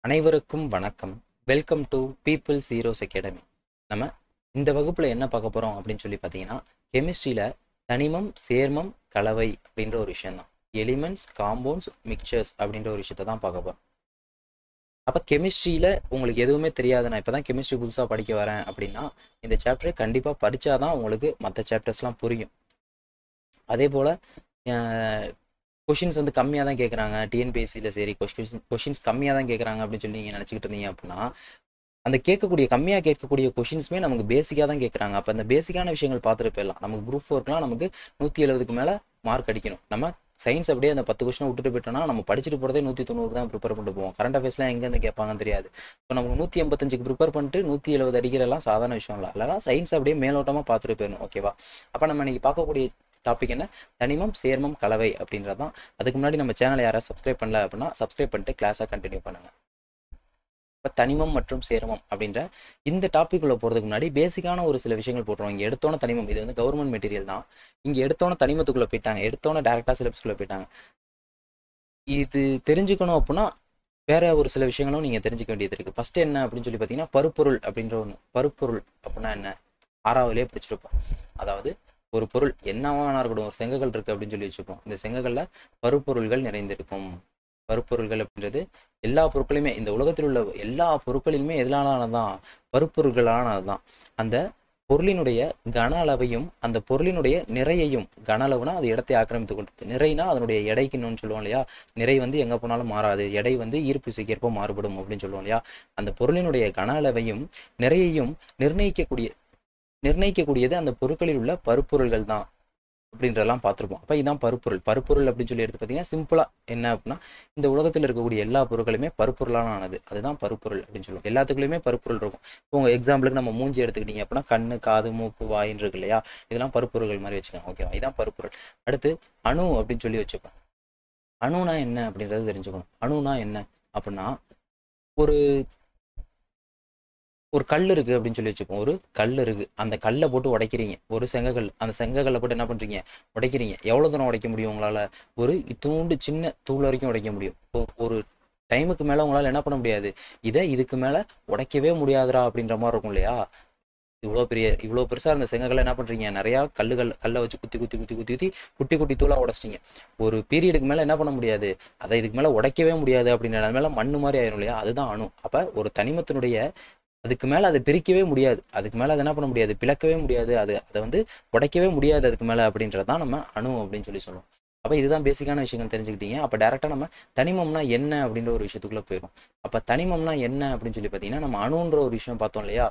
அனைவருக்கும் வணக்கம் welcome to people's heroes academy நம்ம இந்த வகுப்பில் என்ன பார்க்க போகிறோம் அப்படின்னு சொல்லி பார்த்தீங்கன்னா கெமிஸ்ட்ரியில் தனிமம் சேர்மம் கலவை அப்படின்ற ஒரு விஷயம்தான் எலிமெண்ட்ஸ் காம்பவுண்ட்ஸ் மிக்சர்ஸ் அப்படின்ற ஒரு விஷயத்தை தான் பார்க்க போகிறோம் அப்போ கெமிஸ்ட்ரியில் உங்களுக்கு எதுவுமே தெரியாது நான் இப்போ தான் கெமிஸ்ட்ரி புதுசாக படிக்க வரேன் அப்படின்னா இந்த சாப்டரை கண்டிப்பாக படித்தாதான் உங்களுக்கு மற்ற சாப்டர்ஸ்லாம் புரியும் அதே போல் கொஷின்ஸ் வந்து கம்மியாக தான் கேட்குறாங்க டிஎன்பிஎஸ்சியில் சரி கொஸ்டின்ஸ் கொஷின்ஸ் கம்மியாக தான் கேட்குறாங்க அப்படின்னு சொல்லி நீங்கள் நினச்சிக்கிட்டு இருந்தீங்க அப்படின்னா அந்த கேட்கக்கூடிய கம்மியாக கேட்கக்கூடிய கொஷின்ஸுமே நமக்கு பேசிக்காக தான் கேட்குறாங்க அப்போ அந்த பேசிக்கான விஷயங்கள் பார்த்துட்டு போயிடலாம் நமக்கு குரூப் ஃபோர்க்குலாம் நமக்கு நூற்றி எழுபதுக்கு மேலே மார்க் அடிக்கணும் நம்ம சயின்ஸ் அப்படியே அந்த பத்து கொஸ்டினை விட்டுட்டு போயிட்டோம்னா நம்ம படிச்சுட்டு போகிறதே நூற்றி தொண்ணூறு தான் ப்ரிப்பேர் பண்ணிட்டு போவோம் கரண்ட் அஃபேர்ஸ்லாம் எங்கேருந்து கேட்பாங்கன்னு தெரியாது இப்போ நமக்கு நூற்றி எண்பத்தஞ்சுக்கு ப்ரிப்பேர் பண்ணிட்டு நூற்றி எழுபது அடிக்கிறலாம் சாதாரண விஷயம் இல்லை அதெல்லாம் சயின்ஸ் அப்படியே மேலோட்டமாக பார்த்துட்டு போயிடணும் ஓகேவா அப்போ நம்ம இன்னைக்கு பார்க்கக்கூடிய டாபிக் என்ன தனிமம் சேர்மம் கலவை அப்படின்றது தான் அதுக்கு முன்னாடி நம்ம சேனலை யாராவது சப்ஸ்கிரைப் பண்ணல அப்படின்னா சப்ஸ்கிரைப் பண்ணிட்டு கிளாஸாக கண்டினியூ பண்ணுங்கள் இப்போ தனிமம் மற்றும் சேர்மம் அப்படின்ற இந்த டாபிக் உள்ள போகிறதுக்கு முன்னாடி பேசிக்கான ஒரு சில விஷயங்கள் போட்டுருவோம் இங்கே எடுத்தோன தனிமம் இது வந்து கவர்மெண்ட் மெட்டீரியல் தான் இங்கே எடுத்தோன தனிமத்துக்குள்ளே போயிட்டாங்க எடுத்தோன டேரெக்டாக சிலபஸ்க்குள்ளே போயிட்டாங்க இது தெரிஞ்சுக்கணும் அப்படின்னா வேற ஒரு சில விஷயங்களும் நீங்கள் தெரிஞ்சுக்க வேண்டியது இருக்குது ஃபஸ்ட்டு என்ன அப்படின்னு சொல்லி பார்த்தீங்கன்னா பருப்பொருள் அப்படின்ற ஒன்று பருப்பொருள் அப்படின்னா என்ன ஆறாவதுலேயே பிடிச்சிருப்போம் அதாவது ஒரு பொருள் என்னவா வேணா இருக்கட்டும் ஒரு செங்கல் இருக்குது அப்படின்னு சொல்லி வச்சுப்போம் இந்த செங்கல்களில் பருப்பொருள்கள் நிறைந்திருக்கும் பருப்பொருள்கள் அப்படின்றது எல்லா பொருட்களையுமே இந்த உலகத்தில் உள்ள எல்லா பொருட்களிலுமே எதிலானதான் பருப்பொருள்களானது தான் அந்த பொருளினுடைய கன அளவையும் அந்த பொருளினுடைய நிறையையும் கன அளவுனா அது இடத்தை ஆக்கிரமித்து கொண்டது நிறைனா அதனுடைய எடைக்குன்னு சொல்லுவோம் இல்லையா நிறை வந்து எங்கே போனாலும் மாறாது எடை வந்து ஈர்ப்பு விசைக்கேற்ப மாறுபடும் அப்படின்னு சொல்லுவோம் இல்லையா அந்த பொருளினுடைய கன அளவையும் நிறையையும் நிர்ணயிக்கக்கூடிய நிர்ணயிக்கக்கூடியது அந்த பொருட்களில் உள்ள பருப்பொருள்கள் தான் அப்படின்றதெல்லாம் பார்த்துருப்போம் அப்போ இதுதான் பருப்பொருள் பருப்பொருள் அப்படின்னு சொல்லி எடுத்து பார்த்தீங்கன்னா சிம்பிளாக என்ன அப்படின்னா இந்த உலகத்தில் இருக்கக்கூடிய எல்லா பொருட்களுமே பருப்பொருளான ஆனது அதுதான் பருப்பொருள் அப்படின்னு சொல்லுவோம் எல்லாத்துக்குள்ளேயுமே பருப்பொருள் இருக்கும் இப்போ உங்கள் எக்ஸாம்பிளுக்கு நம்ம மூஞ்சி எடுத்துக்கிட்டீங்க அப்படின்னா கண்ணு காது மூக்கு வாயின்னு இருக்கு இல்லையா இதெல்லாம் பருப்பொருள்கள் மாதிரி வச்சுக்கோங்க ஓகேவா இதான் பருப்பொருள் அடுத்து அணு அப்படின்னு சொல்லி வச்சுப்போம் அணுனா என்ன அப்படின்றது தெரிஞ்சுக்கணும் அணுனா என்ன அப்படின்னா ஒரு ஒரு கல் இருக்கு அப்படின்னு சொல்லி வச்சுப்போம் ஒரு கல் இருக்கு அந்த கல்லை போட்டு உடைக்கிறீங்க ஒரு செங்கக்கல் அந்த செங்கக்கல்லை போட்டு என்ன பண்றீங்க உடைக்கிறீங்க எவ்வளவு தூரம் உடைக்க முடியும் உங்களால ஒரு இத்தூண்டு சின்ன தூள் வரைக்கும் உடைக்க முடியும் ஒரு டைமுக்கு மேல உங்களால என்ன பண்ண முடியாது இதை இதுக்கு மேல உடைக்கவே முடியாதுடா அப்படின்ற மாதிரி இருக்கும் இல்லையா இவ்வளோ பெரிய இவ்வளோ பெருசாக இருந்த செங்கல்ல என்ன பண்ணுறீங்க நிறையா கல்லுகள் கல்லை வச்சு குத்தி குத்தி குத்தி குத்தி குத்தி குட்டி குட்டி தூளாக உடச்சிட்டிங்க ஒரு பீரியடுக்கு மேலே என்ன பண்ண முடியாது அதை இதுக்கு மேலே உடைக்கவே முடியாது அப்படின்ற மேலே மண்ணு மாதிரி ஆயிரும் இல்லையா அதுதான் அணு அப்போ ஒரு தனிமத்தினுடைய அதுக்கு மேலே அதை பிரிக்கவே முடியாது அதுக்கு மேலே அதை என்ன பண்ண முடியாது பிளக்கவே முடியாது அது அதை வந்து உடைக்கவே முடியாது அதுக்கு மேலே அப்படின்றது தான் நம்ம அணு அப்படின்னு சொல்லி சொல்லுவோம் அப்போ இதுதான் பேசிக்கான விஷயங்கள் தெரிஞ்சுக்கிட்டீங்க அப்போ டேரெக்டாக நம்ம தனிமம்னா என்ன அப்படின்ற ஒரு விஷயத்துக்குள்ளே போயிடும் அப்போ தனிமம்னா என்ன அப்படின்னு சொல்லி பார்த்தீங்கன்னா நம்ம அணுன்ற ஒரு விஷயம் பார்த்தோம் இல்லையா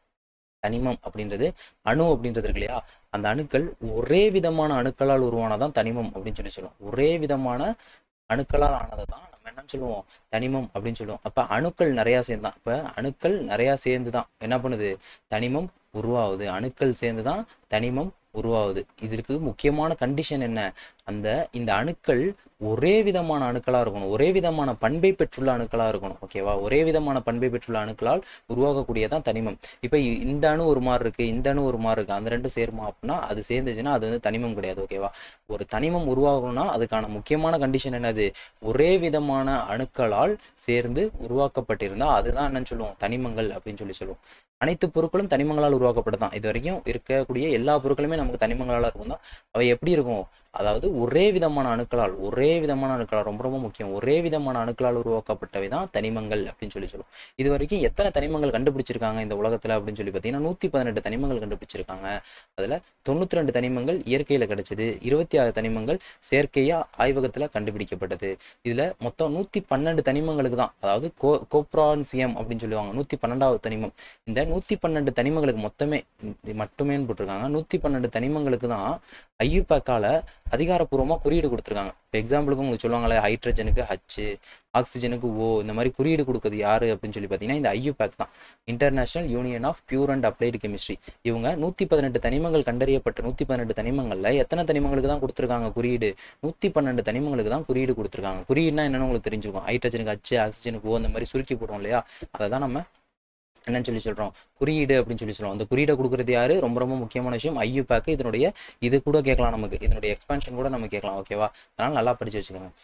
தனிமம் அப்படின்றது அணு அப்படின்றது இருக்கு இல்லையா அந்த அணுக்கள் ஒரே விதமான அணுக்களால் உருவானதான் தனிமம் அப்படின்னு சொல்லி சொல்லுவோம் ஒரே விதமான அணுக்களால் ஆனது தான் நம்ம என்னன்னு சொல்லுவோம் தனிமம் அப்படின்னு சொல்லுவோம் அப்போ அணுக்கள் நிறையா சேர்ந்தான் இப்போ அணுக்கள் நிறையா சேர்ந்து தான் என்ன பண்ணுது தனிமம் உருவாகுது அணுக்கள் சேர்ந்து தான் தனிமம் உருவாகுது இதற்கு முக்கியமான கண்டிஷன் என்ன அந்த இந்த அணுக்கள் ஒரே விதமான அணுக்களாக இருக்கணும் ஒரே விதமான பண்பை பெற்றுள்ள அணுக்களாக இருக்கணும் ஓகேவா ஒரே விதமான பண்பை பெற்றுள்ள அணுக்களால் உருவாகக்கூடியதான் தனிமம் இப்போ இந்த அணு ஒரு மாதிரி இருக்குது இந்த அணு ஒரு மாதிரி இருக்குது அந்த ரெண்டும் சேருமா அப்படின்னா அது சேர்ந்துச்சுன்னா அது வந்து தனிமம் கிடையாது ஓகேவா ஒரு தனிமம் உருவாகணும்னா அதுக்கான முக்கியமான கண்டிஷன் என்னது ஒரே விதமான அணுக்களால் சேர்ந்து உருவாக்கப்பட்டிருந்தால் அதுதான் என்னன்னு சொல்லுவோம் தனிமங்கள் அப்படின்னு சொல்லி சொல்லுவோம் அனைத்து பொருட்களும் தனிமங்களால் உருவாக்கப்பட்டதான் இது வரைக்கும் இருக்கக்கூடிய எல்லா பொருட்களுமே நமக்கு தனிமங்களால் இருக்கும் தான் அவை எப்படி இருக்கும் அதாவது ஒரே விதமான அணுக்களால் ஒரே விதமான அணுக்களால் ரொம்ப ரொம்ப முக்கியம் ஒரே விதமான அணுக்களால் உருவாக்கப்பட்டவை தான் தனிமங்கள் அப்படின்னு சொல்லி சொல்லுவோம் இது வரைக்கும் எத்தனை தனிமங்கள் கண்டுபிடிச்சிருக்காங்க இந்த உலகத்தில் அப்படின்னு சொல்லி பார்த்தீங்கன்னா நூற்றி பதினெட்டு தனிமங்கள் கண்டுபிடிச்சிருக்காங்க அதில் தொண்ணூற்றி ரெண்டு தனிமங்கள் இயற்கையில் கிடைச்சது இருபத்தி ஆறு தனிமங்கள் செயற்கையாக ஆய்வகத்தில் கண்டுபிடிக்கப்பட்டது இதில் மொத்தம் நூற்றி பன்னெண்டு தனிமங்களுக்கு தான் அதாவது கோ கோப்ரான்சியம் அப்படின்னு சொல்லுவாங்க நூற்றி பன்னெண்டாவது தனிமம் இந்த நூற்றி பன்னெண்டு தனிமங்களுக்கு மொத்தமே மட்டுமேன்னு போட்டிருக்காங்க நூற்றி பன்னெண்டு தனிமங்களுக்கு தான் ஐயூபேக்கால அதிகாரப்பூர்வமாக குறியீடு கொடுத்துருக்காங்க இப்போ எக்ஸாம்பிளுக்கு உங்களுக்கு சொல்லுவாங்களே ஹைட்ரஜனுக்கு ஹச்சு ஆக்சிஜனுக்கு ஓ இந்த மாதிரி குறியீடு கொடுக்குறது யாரு அப்படின்னு சொல்லி பார்த்தீங்கன்னா இந்த ஐயூபேக் தான் international union of pure and applied chemistry இவங்க நூற்றி பதினெட்டு தனிமங்கள் கண்டறியப்பட்ட நூற்றி பதினெட்டு தனிமங்களில் எத்தனை தனிமங்களுக்கு தான் கொடுத்துருக்காங்க குறியீடு நூற்றி பன்னெண்டு தனிமங்களுக்கு தான் குறியீடு கொடுத்துருக்காங்க குறியீடுனா என்னன்னு உங்களுக்கு தெரிஞ்சுக்கும் ஹைட்ரஜனுக்கு ஹச்சு ஆக்சிஜனுக்கு ஓ அந்த மாதிரி சுருக்கி போடுவோம் இல்லையா அதை தான் நம்ம என்னன்னு சொல்லி சொல்கிறோம் குறியீடு அப்படின்னு சொல்லி சொல்லுவோம் அந்த குறியீடை கொடுக்குறது யாரு ரொம்ப ரொம்ப முக்கியமான விஷயம் ஐயூ பேக்கு இதனுடைய இது கூட கேட்கலாம் நமக்கு இதனுடைய எக்ஸ்பான்ஷன் கூட நம்ம கேட்கலாம் ஓகேவா அதனால் நல்லா படித்து வச்சுக்கோங்க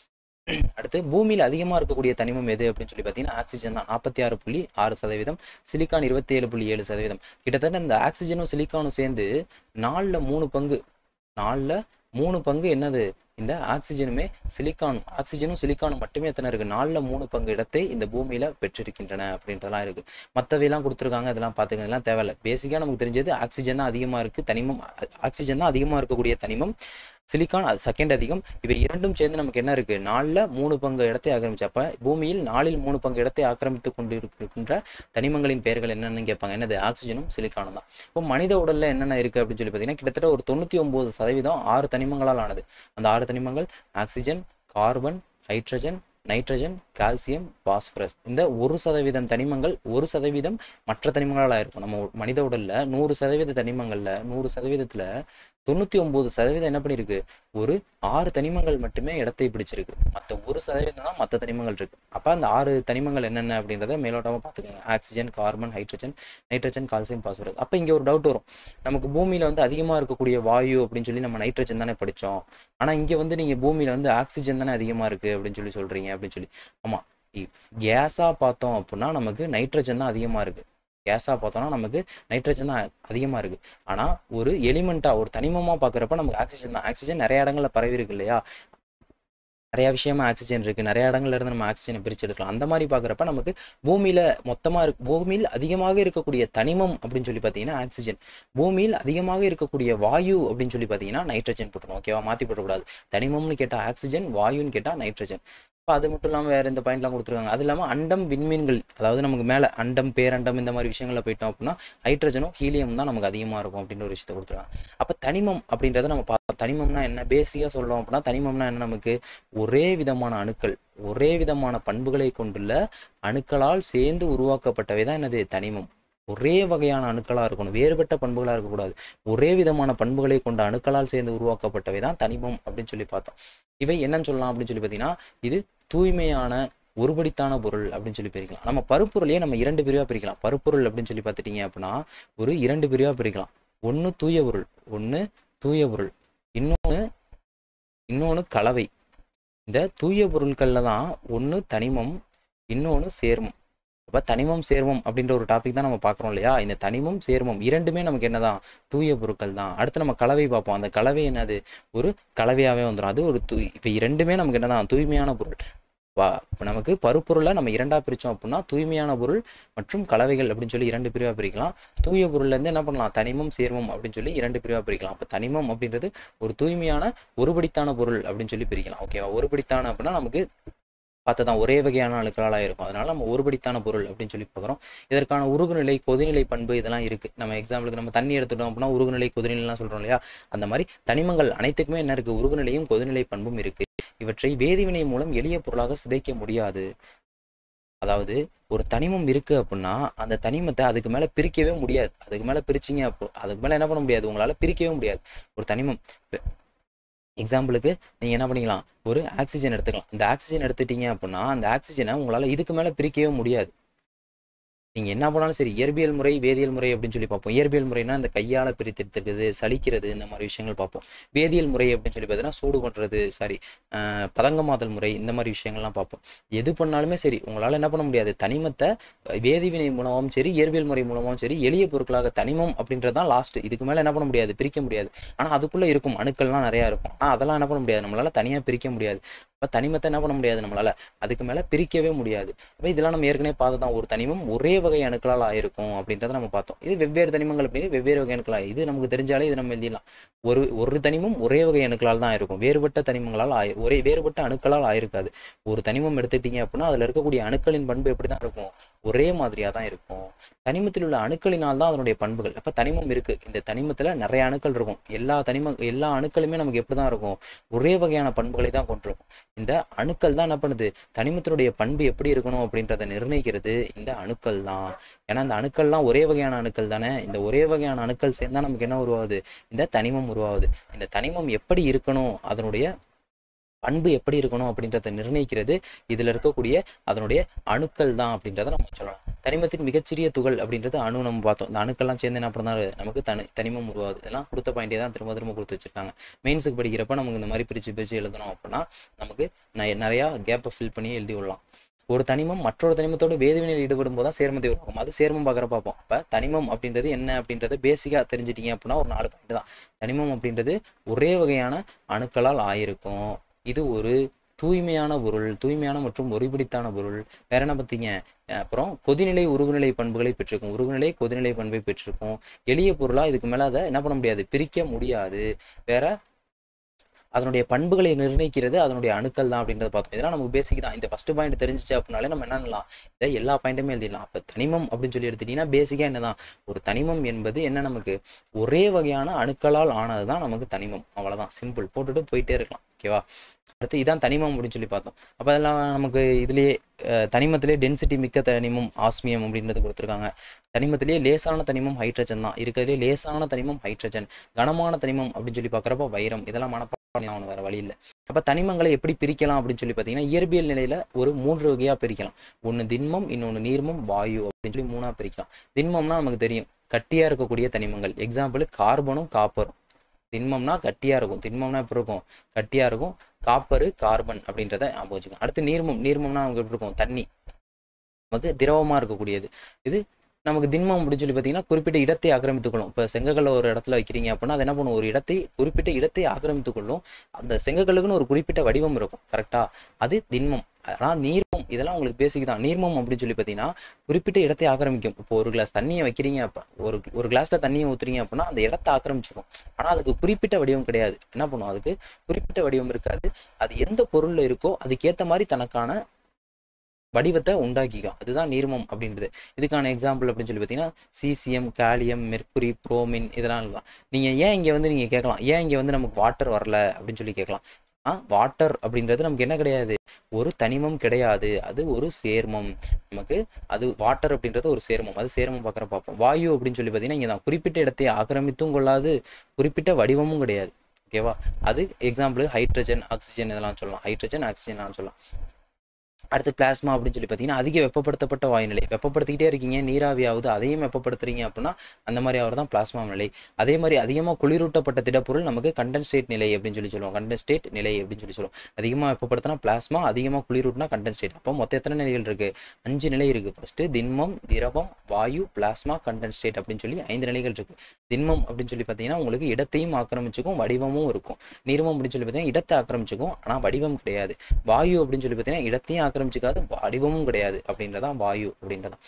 அடுத்து பூமியில் அதிகமாக இருக்கக்கூடிய தனிமம் எது அப்படின்னு சொல்லி பார்த்தீங்கன்னா ஆக்சிஜன் தான் நாற்பத்தி ஆறு புள்ளி ஆறு சதவீதம் சிலிக்கான் இருபத்தி ஏழு புள்ளி ஏழு சதவீதம் கிட்டத்தட்ட இந்த ஆக்சிஜனும் சிலிக்கானும் சேர்ந்து நாலில் மூணு பங்கு நாலில் மூணு பங்கு என்னது இந்த ஆக்சிஜனுமே சிலிக்கானும் ஆக்சிஜனும் சிலிக்கானும் மட்டுமே எத்தனை இருக்கு நாலில் மூணு பங்கு இடத்தை இந்த பூமியில பெற்றிருக்கின்றன அப்படின்றதெல்லாம் இருக்கு மற்றவையெல்லாம் கொடுத்துருக்காங்க இதெல்லாம் பார்த்துக்க இதெல்லாம் தேவையில்ல பேசிக்காக நமக்கு தெரிஞ்சது ஆக்சிஜன் தான் அதிகமாக இருக்கு தனிமம் ஆக்சிஜன் தான் அதிகமாக இருக்கக்கூடிய தனிமம் சிலிக்கான் அது செகண்ட் அதிகம் இவை இரண்டும் சேர்ந்து நமக்கு என்ன இருக்கு நாலில் மூணு பங்கு இடத்தை ஆக்கிரமிச்சு அப்ப பூமியில் நாலில் மூணு பங்கு இடத்தை ஆக்கிரமித்து கொண்டு இருக்கின்ற தனிமங்களின் பெயர்கள் என்னென்னு கேட்பாங்க என்னது ஆக்சிஜனும் சிலிக்கானும் தான் இப்போ மனித உடல்ல என்னென்ன இருக்கு அப்படின்னு சொல்லி பார்த்தீங்கன்னா கிட்டத்தட்ட ஒரு தொண்ணூத்தி ஒன்பது சதவீதம் ஆறு தனிமங்களால் ஆனது அந்த ஆறு தனிமங்கள் oxygen carbon hydrogen nitrogen calcium phosphorus இந்த ஒரு சதவீதம் தனிமங்கள் ஒரு சதவீதம் மற்ற தனிமங்களால் இருக்கும் நம்ம மனித உடல்ல நூறு சதவீத தனிமங்கள்ல நூறு சதவீதத்துல தொண்ணூத்தி ஒன்பது சதவீதம் என்ன பண்ணிருக்கு ஒரு ஆறு தனிமங்கள் மட்டுமே இடத்தை பிடிச்சிருக்கு மற்ற ஒரு சதவீதம் தான் மற்ற தனிமங்கள் இருக்கு அப்ப அந்த ஆறு தனிமங்கள் என்னென்ன அப்படின்றத மேலோட்டமா பார்த்துக்கோங்க oxygen carbon hydrogen nitrogen calcium phosphorus அப்ப இங்க ஒரு டவுட் வரும் நமக்கு பூமியில வந்து அதிகமா இருக்கக்கூடிய வாயு அப்படின்னு சொல்லி நம்ம நைட்ரஜன் தானே படிச்சோம் ஆனா இங்க வந்து நீங்க பூமியில வந்து ஆக்சிஜன் தானே அதிகமா இருக்கு அப்படின்னு சொல்லி சொல்றீங்க அப்படின்னு சொல்லி ஆமா கேஸா பார்த்தோம் அப்படின்னா நமக்கு நைட்ரஜன் தான் அதிகமா இருக்கு கேஸா பார்த்தோம்னா நமக்கு நைட்ரஜன் தான் அதிகமா இருக்கு ஆனா ஒரு எலிமெண்டா ஒரு தனிமமா பாக்குறப்ப நமக்கு ஆக்சிஜன் தான் ஆக்சிஜன் நிறைய இடங்கள்ல பரவி இருக்கு இல்லையா நிறைய விஷயமா ஆக்சிஜன் இருக்கு நிறைய இடங்கள்ல இருந்து நம்ம ஆக்சிஜனை பிரிச்சு எடுக்கலாம் அந்த மாதிரி பாக்குறப்ப நமக்கு பூமியில மொத்தமா இருக்கு பூமியில் அதிகமாக இருக்கக்கூடிய தனிமம் அப்படின்னு சொல்லி பார்த்தீங்கன்னா ஆக்சிஜன் பூமியில் அதிகமாக இருக்கக்கூடிய வாயு அப்படின்னு சொல்லி பார்த்தீங்கன்னா நைட்ரஜன் போட்டுரும் ஓகேவா மாத்தி போடக்கூடாது தனிமம்னு கேட்டா ஆக்சிஜன் வாயுன்னு கேட்டா நைட்ரஜன் இப்போ அது மட்டும் இல்லாமல் வேறு இந்த பாயிண்ட்லாம் கொடுத்துருக்காங்க அது இல்லாமல் அண்டம் விண்மீன்கள் அதாவது நமக்கு மேலே அண்டம் பேரண்டம் இந்த மாதிரி விஷயங்களில் போயிட்டோம் அப்படின்னா ஹைட்ரஜனும் ஹீலியம் தான் நமக்கு அதிகமாக இருக்கும் அப்படின்ற ஒரு விஷயத்தை கொடுத்துருக்காங்க அப்போ தனிமம் அப்படின்றத நம்ம பார்த்தோம் தனிமம்னா என்ன பேசிக்காக சொல்கிறோம் அப்படின்னா தனிமம்னா என்ன நமக்கு ஒரே விதமான அணுக்கள் ஒரே விதமான பண்புகளை கொண்டுள்ள அணுக்களால் சேர்ந்து உருவாக்கப்பட்டவை தான் என்னது தனிமம் ஒரே வகையான அணுக்களாக இருக்கணும் வேறுபட்ட பண்புகளாக இருக்கக்கூடாது ஒரே விதமான பண்புகளை கொண்ட அணுக்களால் சேர்ந்து உருவாக்கப்பட்டவை தான் தனிமம் அப்படின்னு சொல்லி பார்த்தோம் இவை என்னன்னு சொல்லலாம் அப்படின்னு சொல்லி பார்த்தீங்கன்னா இது தூய்மையான ஒருபடித்தான பொருள் அப்படின்னு சொல்லி பிரிக்கலாம் நம்ம பருப்பொருளையே நம்ம இரண்டு பிரிவாக பிரிக்கலாம் பருப்பொருள் அப்படின்னு சொல்லி பார்த்துட்டீங்க அப்படின்னா ஒரு இரண்டு பிரிவாக பிரிக்கலாம் ஒன்று தூய பொருள் ஒன்று தூய பொருள் இன்னொன்று இன்னொன்று கலவை இந்த தூய பொருட்களில் தான் ஒன்று தனிமம் இன்னொன்று சேர்மம் அப்போ தனிமம் சேர்மம் அப்படின்ற ஒரு டாபிக் தான் நம்ம பார்க்குறோம் இல்லையா இந்த தனிமம் சேர்மம் இரண்டுமே நமக்கு என்னதான் தூய பொருட்கள் தான் அடுத்து நம்ம கலவை பார்ப்போம் அந்த கலவை என்னது ஒரு கலவையாகவே வந்துடும் அது ஒரு தூ இப்போ இரண்டுமே நமக்கு என்னதான் தூய்மையான பொருள் வா இப்போ நமக்கு பருப்பொருளை நம்ம இரண்டா பிரித்தோம் அப்படின்னா தூய்மையான பொருள் மற்றும் கலவைகள் அப்படின்னு சொல்லி இரண்டு பிரிவாக பிரிக்கலாம் தூய பொருள்லேருந்து என்ன பண்ணலாம் தனிமம் சேர்மம் அப்படின்னு சொல்லி இரண்டு பிரிவாக பிரிக்கலாம் அப்போ தனிமம் அப்படின்றது ஒரு தூய்மையான ஒருபடித்தான பொருள் அப்படின்னு சொல்லி பிரிக்கலாம் ஓகேவா ஒருபடித்தான அப்படின்னா நமக்கு பார்த்து தான் ஒரே வகையான அணுக்களாக இருக்கும் அதனால நம்ம ஒருபடித்தான பொருள் அப்படின்னு சொல்லி பார்க்குறோம் இதற்கான உருகுநிலை கொதிநிலை பண்பு இதெல்லாம் இருக்கு நம்ம எக்ஸாம்பிளுக்கு நம்ம தண்ணி எடுத்துட்டோம் அப்படின்னா உருகுநிலை கொதிநிலைலாம் சொல்றோம் இல்லையா அந்த மாதிரி தனிமங்கள் அனைத்துக்குமே என்ன இருக்கு உருகுநிலையும் கொதிநிலை பண்பும் இருக்கு இவற்றை வேதிவினை மூலம் எளிய பொருளாக சிதைக்க முடியாது அதாவது ஒரு தனிமம் இருக்கு அப்படின்னா அந்த தனிமத்தை அதுக்கு மேல பிரிக்கவே முடியாது அதுக்கு மேல பிரிச்சிங்க அப்போ அதுக்கு மேல என்ன பண்ண முடியாது உங்களால பிரிக்கவே முடியாது ஒரு தனிமம் எக்ஸாம்பிளுக்கு நீங்கள் என்ன பண்ணிக்கலாம் ஒரு ஆக்சிஜன் எடுத்துக்கலாம் இந்த ஆக்சிஜன் எடுத்துட்டீங்க அப்படின்னா அந்த ஆக்சிஜனை உங்களால் இதுக்கு மேலே பிரிக்கவே முடியாது நீங்கள் என்ன பண்ணாலும் சரி இயற்பியல் முறை வேதியியல் முறை அப்படின்னு சொல்லி பார்ப்போம் இயற்பியல் முறைனா இந்த கையால் பிரித்தெடுத்துக்கிறது சலிக்கிறது இந்த மாதிரி விஷயங்கள் பார்ப்போம் வேதியியல் முறை அப்படின்னு சொல்லி பார்த்தீங்கன்னா சூடு பண்ணுறது சாரி பதங்கமாதல் முறை இந்த மாதிரி விஷயங்கள்லாம் பார்ப்போம் எது பண்ணாலுமே சரி உங்களால் என்ன பண்ண முடியாது தனிமத்தை வேதிவினை மூலமாகவும் சரி இயற்பியல் முறை மூலமாகவும் சரி எளிய பொருட்களாக தனிமம் அப்படின்றது தான் லாஸ்ட் இதுக்கு மேலே என்ன பண்ண முடியாது பிரிக்க முடியாது ஆனால் அதுக்குள்ளே இருக்கும் அணுக்கள்லாம் நிறையா இருக்கும் ஆனால் அதெல்லாம் என்ன பண்ண முடியாது நம்மளால் தனியாக பிரிக்க முடியாது இப்போ தனிமத்தை என்ன பண்ண முடியாது நம்மளால் அதுக்கு மேலே பிரிக்கவே முடியாது இப்போ இதெல்லாம் நம்ம ஏற்கனவே பார்த்து தான் ஒரு தனிமம் ஒரே வகை அணுக்களால் ஆயிருக்கும் அப்படின்றத நம்ம பார்த்தோம் இது வெவ்வேறு தனிமங்கள் அப்படின்னு வெவ்வேறு வகை அணுக்களாக இது நமக்கு தெரிஞ்சாலே இது நம்ம எழுதிடலாம் ஒரு ஒரு தனிமம் ஒரே வகை அணுக்களால் தான் இருக்கும் வேறுபட்ட தனிமங்களால் ஆயி ஒரே வேறுபட்ட அணுக்களால் ஆயிருக்காது ஒரு தனிமம் எடுத்துட்டீங்க அப்படின்னா அதில் இருக்கக்கூடிய அணுக்களின் பண்பு எப்படி தான் இருக்கும் ஒரே மாதிரியாக தான் இருக்கும் தனிமத்தில் உள்ள அணுக்களினால் தான் அதனுடைய பண்புகள் அப்போ தனிமம் இருக்கு இந்த தனிமத்தில் நிறைய அணுக்கள் இருக்கும் எல்லா தனிம எல்லா அணுக்களுமே நமக்கு எப்படி தான் இருக்கும் ஒரே வகையான பண்புகளை தான் கொண்டிருக்கும் இந்த அணுக்கள் தான் என்ன பண்ணுது தனிமத்தினுடைய பண்பு எப்படி இருக்கணும் அப்படின்றத நிர்ணயிக்கிறது இந்த அணுக்கள் தான் ஏன்னா இந்த அணுக்கள்லாம் ஒரே வகையான அணுக்கள் தானே இந்த ஒரே வகையான அணுக்கள் சேர்ந்தா நமக்கு என்ன உருவாகுது இந்த தனிமம் உருவாகுது இந்த தனிமம் எப்படி இருக்கணும் அதனுடைய பண்பு எப்படி இருக்கணும் அப்படின்றத நிர்ணயிக்கிறது இதுல இருக்கக்கூடிய அதனுடைய அணுக்கள் தான் அப்படின்றத நம்ம சொல்லலாம் தனிமத்தின் மிகச்சிறிய துகள் அப்படின்றது அணு நம்ம பார்த்தோம் இந்த அணுக்கெல்லாம் சேர்ந்து என்ன பண்ணாரு நமக்கு தனி தனிமம் உருவாகுது இதெல்லாம் கொடுத்த பாயிண்டே தான் திரும்ப திரும்ப கொடுத்து வச்சிருக்காங்க மெயின்ஸுக்கு படிக்கிறப்ப நமக்கு இந்த மாதிரி பிரித்து பிரித்து எழுதணும் அப்படின்னா நமக்கு நெ- நிறையா கேப்பை ஃபில் பண்ணி எழுதி விடலாம் ஒரு தனிமம் மற்றொரு தனிமத்தோட வேதிவினையில் ஈடுபடும் போது தான் சேர்மத்தை உருவாகும் அது சேர்மம் பார்க்குற பார்ப்போம் இப்போ தனிமம் அப்படின்றது என்ன அப்படின்றத பேசிக்காக தெரிஞ்சிட்டீங்க அப்படின்னா ஒரு நாலு பாயிண்ட் தான் தனிமம் அப்படின்றது ஒரே வகையான அணுக்களால் ஆயிருக்கும் இது ஒரு தூய்மையான பொருள் தூய்மையான மற்றும் ஒருபிடித்தான பொருள் வேற என்ன பார்த்தீங்க அஹ் அப்புறம் கொதிநிலை உருகுநிலை பண்புகளை பெற்றிருக்கும் உருகுநிலை கொதிநிலை பண்பை பெற்றிருக்கும் எளிய பொருளா இதுக்கு மேல அதை என்ன பண்ண முடியாது பிரிக்க முடியாது வேற அதனுடைய பண்புகளை நிர்ணயிக்கிறது அதனுடைய அணுக்கள் தான் அப்படின்றத பார்த்தோம் இதெல்லாம் நமக்கு பேசிக் தான் இந்த ஃபர்ஸ்ட் பாயிண்ட் தெரிஞ்சிச்சு அப்படின்னாலே நம்ம என்ன பண்ணலாம் இதை எல்லா பாயிண்ட்டுமே எழுதிடலாம் அப்போ தனிமம் அப்படின்னு சொல்லி எடுத்துட்டீங்கன்னா பேசிக்காக என்னதான் ஒரு தனிமம் என்பது என்ன நமக்கு ஒரே வகையான அணுக்களால் ஆனது தான் நமக்கு தனிமம் அவ்வளவுதான் சிம்பிள் போட்டுட்டு போயிட்டே இருக்கலாம் ஓகேவா அடுத்து இதான் தனிமம் அப்படின்னு சொல்லி பார்த்தோம் அப்போ அதெல்லாம் நமக்கு இதுலேயே அஹ், தனிமத்திலே டென்சிட்டி மிக்க தனிமம் ஆஸ்மியம் அப்படின்றது கொடுத்துருக்காங்க தனிமத்திலேயே லேசான தனிமம் ஹைட்ரஜன் தான் இருக்கிறதுலே லேசான தனிமம் ஹைட்ரஜன் கனமான தனிமம் அப்படின்னு சொல்லி பார்க்குறப்ப வைரம் இதெல்லாம் மனப்பாடம் ஆகணும் வேற வழி இல்லை அப்போ தனிமங்களை எப்படி பிரிக்கலாம் அப்படின்னு சொல்லி பார்த்தீங்கன்னா இயற்பியல் நிலையில ஒரு மூன்று வகையாக பிரிக்கலாம் ஒன்று திண்மம் இன்னொன்று நீர்மம் வாயு அப்படின்னு சொல்லி மூணாக பிரிக்கலாம் திண்மம்னா நமக்கு தெரியும் கட்டியாக இருக்கக்கூடிய தனிமங்கள் எக்ஸாம்பிள் கார்பனும் காப்பரும் திண்மம்னா கட்டியாக இருக்கும் திண்மம்னா எப்படி இருக்கும் கட்டியாக இருக்கும் காப்பரு கார்பன் அப்படின்றத ஞாபகம் வச்சுக்கோங்க அடுத்து நீர்மம் நீர்மம்னா நமக்கு எப்படி இருக்கும் தண்ணி நமக்கு திரவமாக இருக்கக்கூடியது இது நமக்கு திண்மம் அப்படின்னு சொல்லி பார்த்தீங்கன்னா குறிப்பிட்ட இடத்தை ஆக்கிரமித்துக்கொள்ளும் இப்போ செங்கக்கல்ல ஒரு இடத்துல வைக்கிறீங்க அப்படின்னா அது என்ன பண்ணும் ஒரு இடத்தை குறிப்பிட்ட இடத்தை ஆக்கிரமித்துக்கொள்ளும் அந்த செங்கக்கல்லுக்குன்னு ஒரு குறிப்பிட்ட வடிவம் இருக்கும் கரெக்டா அது திண்மம் ஆனால் நீர்மம் இதெல்லாம் உங்களுக்கு பேசிக் தான் நீர்மம் அப்படின்னு சொல்லி பார்த்தீங்கன்னா குறிப்பிட்ட இடத்தை ஆக்கிரமிக்கும் இப்போ ஒரு கிளாஸ் தண்ணியை வைக்கிறீங்க அப்போ ஒரு ஒரு கிளாஸ்ல தண்ணியை ஊத்துறீங்க அப்படின்னா அந்த இடத்தை ஆக்கிரமிச்சுக்கும் ஆனால் அதுக்கு குறிப்பிட்ட வடிவம் கிடையாது என்ன பண்ணும் அதுக்கு குறிப்பிட்ட வடிவம் இருக்காது அது எந்த பொருள்ல இருக்கோ அதுக்கேற்ற மாதிரி தனக்கான வடிவத்தை உண்டாக்கிக்கும் அதுதான் நீர்மம் அப்படின்றது இதுக்கான எக்ஸாம்பிள் அப்படின்னு சொல்லி பார்த்தீங்கன்னா சீசியம் காலியம் மெர்க்குரி புரோமின் இதெல்லாம் தான் நீங்கள் ஏன் இங்கே வந்து நீங்கள் கேட்கலாம் ஏன் இங்கே வந்து நமக்கு வாட்டர் வரல அப்படின்னு சொல்லி கேட்கலாம் ஆ வாட்டர் அப்படின்றது நமக்கு என்ன கிடையாது ஒரு தனிமம் கிடையாது அது ஒரு சேர்மம் நமக்கு அது வாட்டர் அப்படின்றது ஒரு சேர்மம் அது சேர்மம் பார்க்குற பார்ப்போம் வாயு அப்படின்னு சொல்லி பார்த்தீங்கன்னா இங்கே தான் குறிப்பிட்ட இடத்தை ஆக்கிரமித்தும் கொள்ளாது குறிப்பிட்ட வடிவமும் கிடையாது ஓகேவா அது எக்ஸாம்பிள் ஹைட்ரஜன் ஆக்சிஜன் இதெல்லாம் சொல்லலாம் ஹைட்ரஜன் ஆக்சிஜன் சொல்லலாம் அடுத்து பிளாஸ்மா அப்படின்னு சொல்லி பார்த்தீங்கன்னா அதிக வெப்பப்படுத்தப்பட்ட வாயு நிலை வெப்பப்படுத்திக்கிட்டே இருக்கீங்க நீராவியாவது அதையும் வெப்பப்படுத்துறீங்க அப்படின்னா அந்த மாதிரி அவர் தான் பிளாஸ்மா நிலை அதே மாதிரி அதிகமாக குளிரூட்டப்பட்ட திடப்பொருள் நமக்கு கண்டென்சேட் நிலை அப்படின்னு சொல்லி சொல்லுவோம் கண்டென்ஸ்டேட் நிலை அப்படின்னு சொல்லி சொல்லுவோம் அதிகமாக வெப்பப்படுத்தினா பிளாஸ்மா அதிகமாக குளிரூட்டினா கண்டென்சேட் அப்போ மொத்தம் எத்தனை நிலைகள் இருக்கு அஞ்சு நிலை இருக்கு ஃபர்ஸ்ட் திண்மம் திரவம் வாயு பிளாஸ்மா கண்டென்சேட் அப்படின்னு சொல்லி ஐந்து நிலைகள் இருக்கு திண்மம் அப்படின்னு சொல்லி பார்த்தீங்கன்னா உங்களுக்கு இடத்தையும் ஆக்கிரமிச்சுக்கும் வடிவமும் இருக்கும் நீர்மம் அப்படின்னு சொல்லி பார்த்தீங்கன்னா இடத்தை ஆக்கிரமிச்சுக்கும் ஆனால் வடிவம் கிடையாது வாயு அப்படின்னு சொல்லி பார்த்தீங்கன்னா இடத்தையும் ஆக்கிரமிச்சுக்காது வடிவமும் கிடையாது அப்படின்றதான் வாயு அப்படின்றதான்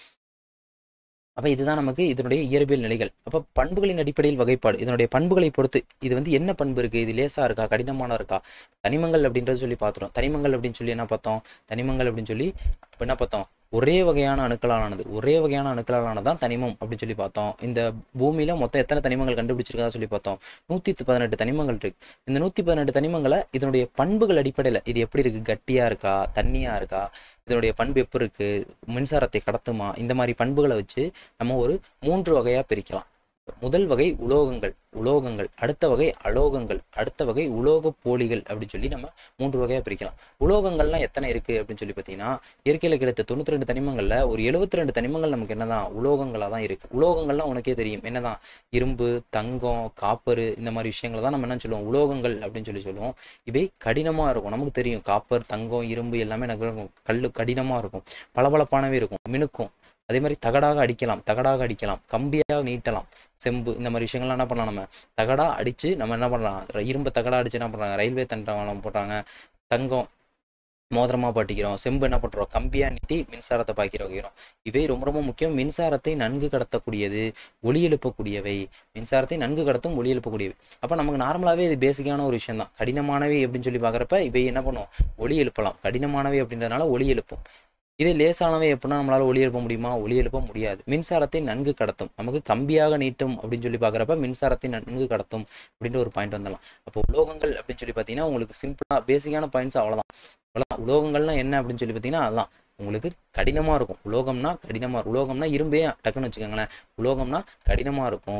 அப்போ இதுதான் நமக்கு இதனுடைய இயற்பியல் நிலைகள் அப்போ பண்புகளின் அடிப்படையில் வகைப்பாடு இதனுடைய பண்புகளை பொறுத்து இது வந்து என்ன பண்பு இருக்குது இது லேசாக இருக்கா கடினமான இருக்கா தனிமங்கள் அப்படின்றது சொல்லி பார்த்துறோம் தனிமங்கள் அப்படின்னு சொல்லி என்ன பார்த்தோம் தனிமங்கள் அப்படின்னு சொல்லி அப்போ என்ன பார்த்தோம் ஒரே வகையான அணுக்களாலானது ஒரே வகையான அணுக்களாலானது தான் தனிமம் அப்படின்னு சொல்லி பார்த்தோம் இந்த பூமியில மொத்தம் எத்தனை தனிமங்கள் கண்டுபிடிச்சிருக்கா சொல்லி பார்த்தோம் நூற்றி பதினெட்டு தனிமங்கள் இருக்கு இந்த நூற்றி பதினெட்டு தனிமங்களை இதனுடைய பண்புகள் அடிப்படையில் இது எப்படி இருக்கு கட்டியா இருக்கா தண்ணியா இருக்கா இதனுடைய பண்பு எப்படி இருக்கு மின்சாரத்தை கடத்துமா இந்த மாதிரி பண்புகளை வச்சு நம்ம ஒரு மூன்று வகையா பிரிக்கலாம் முதல் வகை உலோகங்கள் உலோகங்கள் அடுத்த வகை அலோகங்கள் அடுத்த வகை உலோக போலிகள் அப்படின்னு சொல்லி நம்ம மூன்று வகையா பிரிக்கலாம் உலோகங்கள்லாம் எத்தனை இருக்கு அப்படின்னு சொல்லி பார்த்தீங்கன்னா இயற்கையில் கிடைத்த தொண்ணூத்தி ரெண்டு தனிமங்கள்ல ஒரு எழுபத்தி ரெண்டு தனிமங்கள் நமக்கு என்னதான் உலோகங்களா தான் இருக்கு உலோகங்கள்லாம் உனக்கே தெரியும் என்னதான் இரும்பு தங்கம் காப்பர் இந்த மாதிரி விஷயங்களை தான் நம்ம என்ன சொல்லுவோம் உலோகங்கள் அப்படின்னு சொல்லி சொல்லுவோம் இவை கடினமா இருக்கும் நமக்கு தெரியும் காப்பர் தங்கம் இரும்பு எல்லாமே எனக்கு கல்லு கடினமா இருக்கும் பளபளப்பானவே இருக்கும் மினுக்கும் அதே மாதிரி தகடாக அடிக்கலாம் தகடாக அடிக்கலாம் கம்பியாக நீட்டலாம் செம்பு இந்த மாதிரி விஷயங்கள்லாம் என்ன பண்ணலாம் நம்ம தகடா அடிச்சு நம்ம என்ன பண்ணலாம் இரும்பு தகடா அடிச்சு என்ன பண்றாங்க ரயில்வே தண்டவாளம் போட்டாங்க தங்கம் மோதிரமா பாட்டிக்கிறோம் செம்பு என்ன பண்றோம் கம்பியா நீட்டி மின்சாரத்தை பாய்க்கிற வைக்கிறோம் இவை ரொம்ப ரொம்ப முக்கியம் மின்சாரத்தை நன்கு கடத்தக்கூடியது ஒளி எழுப்பக்கூடியவை மின்சாரத்தை நன்கு கடத்தும் ஒளி எழுப்பக்கூடியவை அப்ப நமக்கு நார்மலாவே இது பேசிக்கான ஒரு விஷயம் தான் கடினமானவை அப்படின்னு சொல்லி பாக்குறப்ப இவை என்ன பண்ணும் ஒளி எழுப்பலாம் கடினமானவை அப்படின்றதுனால ஒளி எழுப்பும் இதே லேசானவை எப்படின்னா நம்மளால ஒளி எழுப்ப முடியுமா ஒளி எழுப்ப முடியாது மின்சாரத்தை நன்கு கடத்தும் நமக்கு கம்பியாக நீட்டும் அப்படின்னு சொல்லி பார்க்குறப்ப மின்சாரத்தை நன்கு கடத்தும் அப்படின்ற ஒரு பாயிண்ட் வந்துடலாம் அப்போ உலோகங்கள் அப்படின்னு சொல்லி பார்த்தீங்கன்னா உங்களுக்கு சிம்பிளா பேசிக்கான பாயிண்ட்ஸ் அவ்வளோதான் அவ்வளோதான் உலோகங்கள்லாம் என்ன அப்படின்னு சொல்லி பார்த்தீங்கன்னா அதெல்லாம் உங்களுக்கு கடினமாக இருக்கும் உலோகம்னா கடினமாக உலோகம்னா இரும்பே டக்குன்னு வச்சுக்கோங்களேன் உலோகம்னா கடினமாக இருக்கும்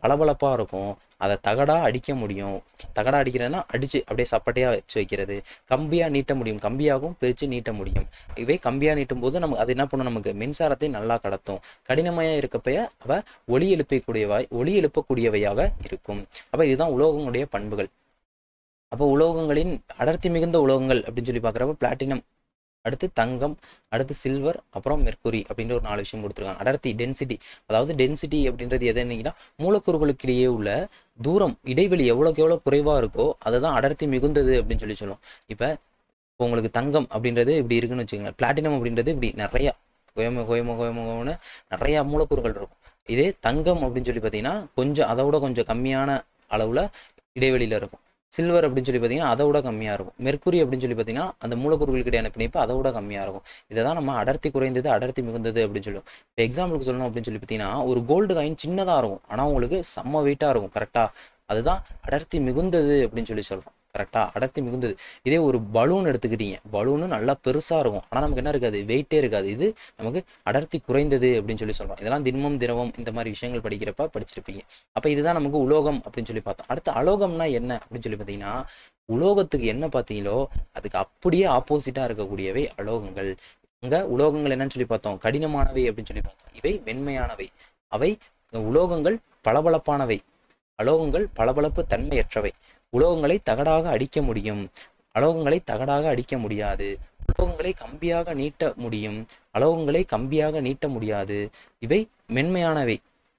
பளபளப்பா இருக்கும் அதை தகடா அடிக்க முடியும் தகடா அடிக்கிறதுனா அடிச்சு அப்படியே சப்பட்டையா வச்சு வைக்கிறது கம்பியா நீட்ட முடியும் கம்பியாகவும் பிரித்து நீட்ட முடியும் இவை கம்பியா நீட்டும் போது நமக்கு அது என்ன பண்ணும் நமக்கு மின்சாரத்தை நல்லா கடத்தும் கடினமையா இருக்கப்பய அவ ஒளி எழுப்பக்கூடியவாய் ஒளி எழுப்பக்கூடியவையாக இருக்கும் அப்ப இதுதான் உலோகங்களுடைய பண்புகள் அப்போ உலோகங்களின் அடர்த்தி மிகுந்த உலோகங்கள் அப்படின்னு சொல்லி பார்க்குறப்ப பிளாட்டினம் அடுத்து தங்கம் அடுத்து சில்வர் அப்புறம் மெர்க்குரி அப்படின்ற ஒரு நாலு விஷயம் கொடுத்துருக்காங்க அடர்த்தி டென்சிட்டி அதாவது டென்சிட்டி அப்படின்றது எது என்னங்கன்னா மூலக்கூறுகளுக்கு இடையே உள்ள தூரம் இடைவெளி எவ்வளோக்கு எவ்வளோ குறைவாக இருக்கோ அதை தான் அடர்த்தி மிகுந்தது அப்படின்னு சொல்லி சொல்லுவோம் இப்போ இப்போ உங்களுக்கு தங்கம் அப்படின்றது இப்படி இருக்குன்னு வச்சுக்கோங்க பிளாட்டினம் அப்படின்றது இப்படி நிறையா கோயம கோயம கோயம கோயமன்னு நிறையா மூலக்கூறுகள் இருக்கும் இதே தங்கம் அப்படின்னு சொல்லி பார்த்தீங்கன்னா கொஞ்சம் அதை விட கொஞ்சம் கம்மியான அளவில் இடைவெளியில் இருக்கும் சில்வர் அப்படின்னு சொல்லி பார்த்தீங்கன்னா அதை விட கம்மியாக இருக்கும் மெர்க்குரி அப்படின்னு சொல்லி பார்த்தீங்கன்னா அந்த மூலக்கூறுகளுக்கு இடையான பிணைப்பு அதை விட கம்மியாக இருக்கும் இதை தான் நம்ம அடர்த்தி குறைந்தது அடர்த்தி மிகுந்தது அப்படின்னு சொல்லுவோம் இப்போ எக்ஸாம்பிளுக்கு சொல்லணும் அப்படின்னு சொல்லி பார்த்தீங்கன்னா ஒரு கோல்டு காயின் சின்னதாக இருக்கும் ஆனால் உங்களுக்கு செம்ம வெயிட்டாக இருக்கும் கரெக்டாக அதுதான் அடர்த்தி மிகுந்தது அப்படின்னு சொல்லி சொல்கிறோம் கரெக்டாக அடர்த்தி மிகுந்தது இதே ஒரு பலூன் எடுத்துக்கிட்டீங்க பலூனு நல்லா பெருசாக இருக்கும் ஆனால் நமக்கு என்ன இருக்காது வெயிட்டே இருக்காது இது நமக்கு அடர்த்தி குறைந்தது அப்படின்னு சொல்லி சொல்கிறோம் இதெல்லாம் திண்மம் திரவம் இந்த மாதிரி விஷயங்கள் படிக்கிறப்ப படிச்சிருப்பீங்க அப்போ இதுதான் நமக்கு உலோகம் அப்படின்னு சொல்லி பார்த்தோம் அடுத்து அலோகம்னா என்ன அப்படின்னு சொல்லி பார்த்தீங்கன்னா உலோகத்துக்கு என்ன பார்த்தீங்களோ அதுக்கு அப்படியே ஆப்போசிட்டாக இருக்கக்கூடியவை அலோகங்கள் இங்க உலோகங்கள் என்னன்னு சொல்லி பார்த்தோம் கடினமானவை அப்படின்னு சொல்லி பார்த்தோம் இவை மென்மையானவை அவை உலோகங்கள் பளபளப்பானவை அலோகங்கள் பளபளப்பு தன்மையற்றவை உலோகங்களை தகடாக அடிக்க முடியும் அலோகங்களை தகடாக அடிக்க முடியாது உலோகங்களை கம்பியாக நீட்ட முடியும் அலோகங்களை கம்பியாக நீட்ட முடியாது இவை மென்மையானவை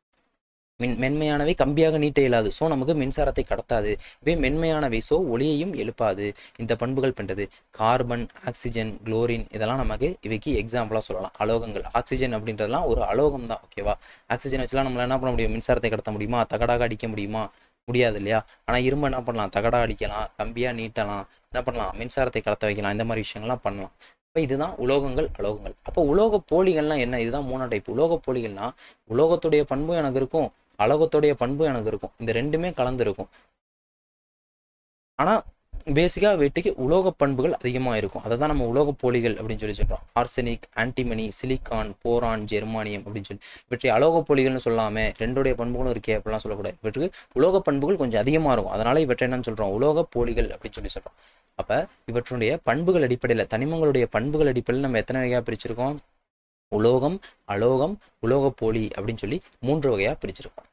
மின் மென்மையானவை கம்பியாக நீட்ட இயலாது ஸோ நமக்கு மின்சாரத்தை கடத்தாது இவை மென்மையானவை ஸோ ஒளியையும் எழுப்பாது இந்த பண்புகள் பண்றது கார்பன் ஆக்சிஜன் குளோரின் இதெல்லாம் நமக்கு இவைக்கு எக்ஸாம்பிளாக சொல்லலாம் அலோகங்கள் ஆக்சிஜன் அப்படின்றதெல்லாம் ஒரு அலோகம் தான் ஓகேவா ஆக்சிஜன் வச்சுலாம் நம்மளால என்ன பண்ண முடியும் மின்சாரத்தை கடத்த முடியுமா தகடாக அடிக்க முடியுமா முடியாது இல்லையா ஆனால் இரும்பு என்ன பண்ணலாம் தகடா அடிக்கலாம் கம்பியாக நீட்டலாம் என்ன பண்ணலாம் மின்சாரத்தை கடத்த வைக்கலாம் இந்த மாதிரி விஷயங்கள்லாம் பண்ணலாம் இப்போ இதுதான் உலோகங்கள் அலோகங்கள் அப்போ உலோக போலிகள்லாம் என்ன இதுதான் மூணாம் டைப் உலோக போலிகள்னா உலோகத்துடைய பண்பும் எனக்கு இருக்கும் அலோகத்துடைய பண்பும் எனக்கு இருக்கும் இந்த ரெண்டுமே கலந்துருக்கும் ஆனால் பேசிக்காக வீட்டுக்கு உலோக பண்புகள் அதிகமாக இருக்கும் அதை தான் நம்ம உலோக போலிகள் அப்படின்னு சொல்லி சொல்கிறோம் arsenic antimony silicon boron germanium அப்படின்னு சொல்லி இவற்றை அலோக போலிகள்னு சொல்லாமல் ரெண்டுடைய பண்புகளும் இருக்கே அப்படிலாம் சொல்லக்கூடாது இவற்றுக்கு உலோக பண்புகள் கொஞ்சம் அதிகமாக இருக்கும் அதனால இவற்றை என்னன்னு சொல்கிறோம் உலோக போலிகள் அப்படின்னு சொல்லி சொல்கிறோம் அப்போ இவற்றுடைய பண்புகள் அடிப்படையில் தனிமங்களுடைய பண்புகள் அடிப்படையில் நம்ம எத்தனை வகையாக பிரிச்சிருக்கோம் உலோகம் அலோகம் உலோக போலி அப்படின்னு சொல்லி மூன்று வகையாக பிரிச்சிருக்கோம்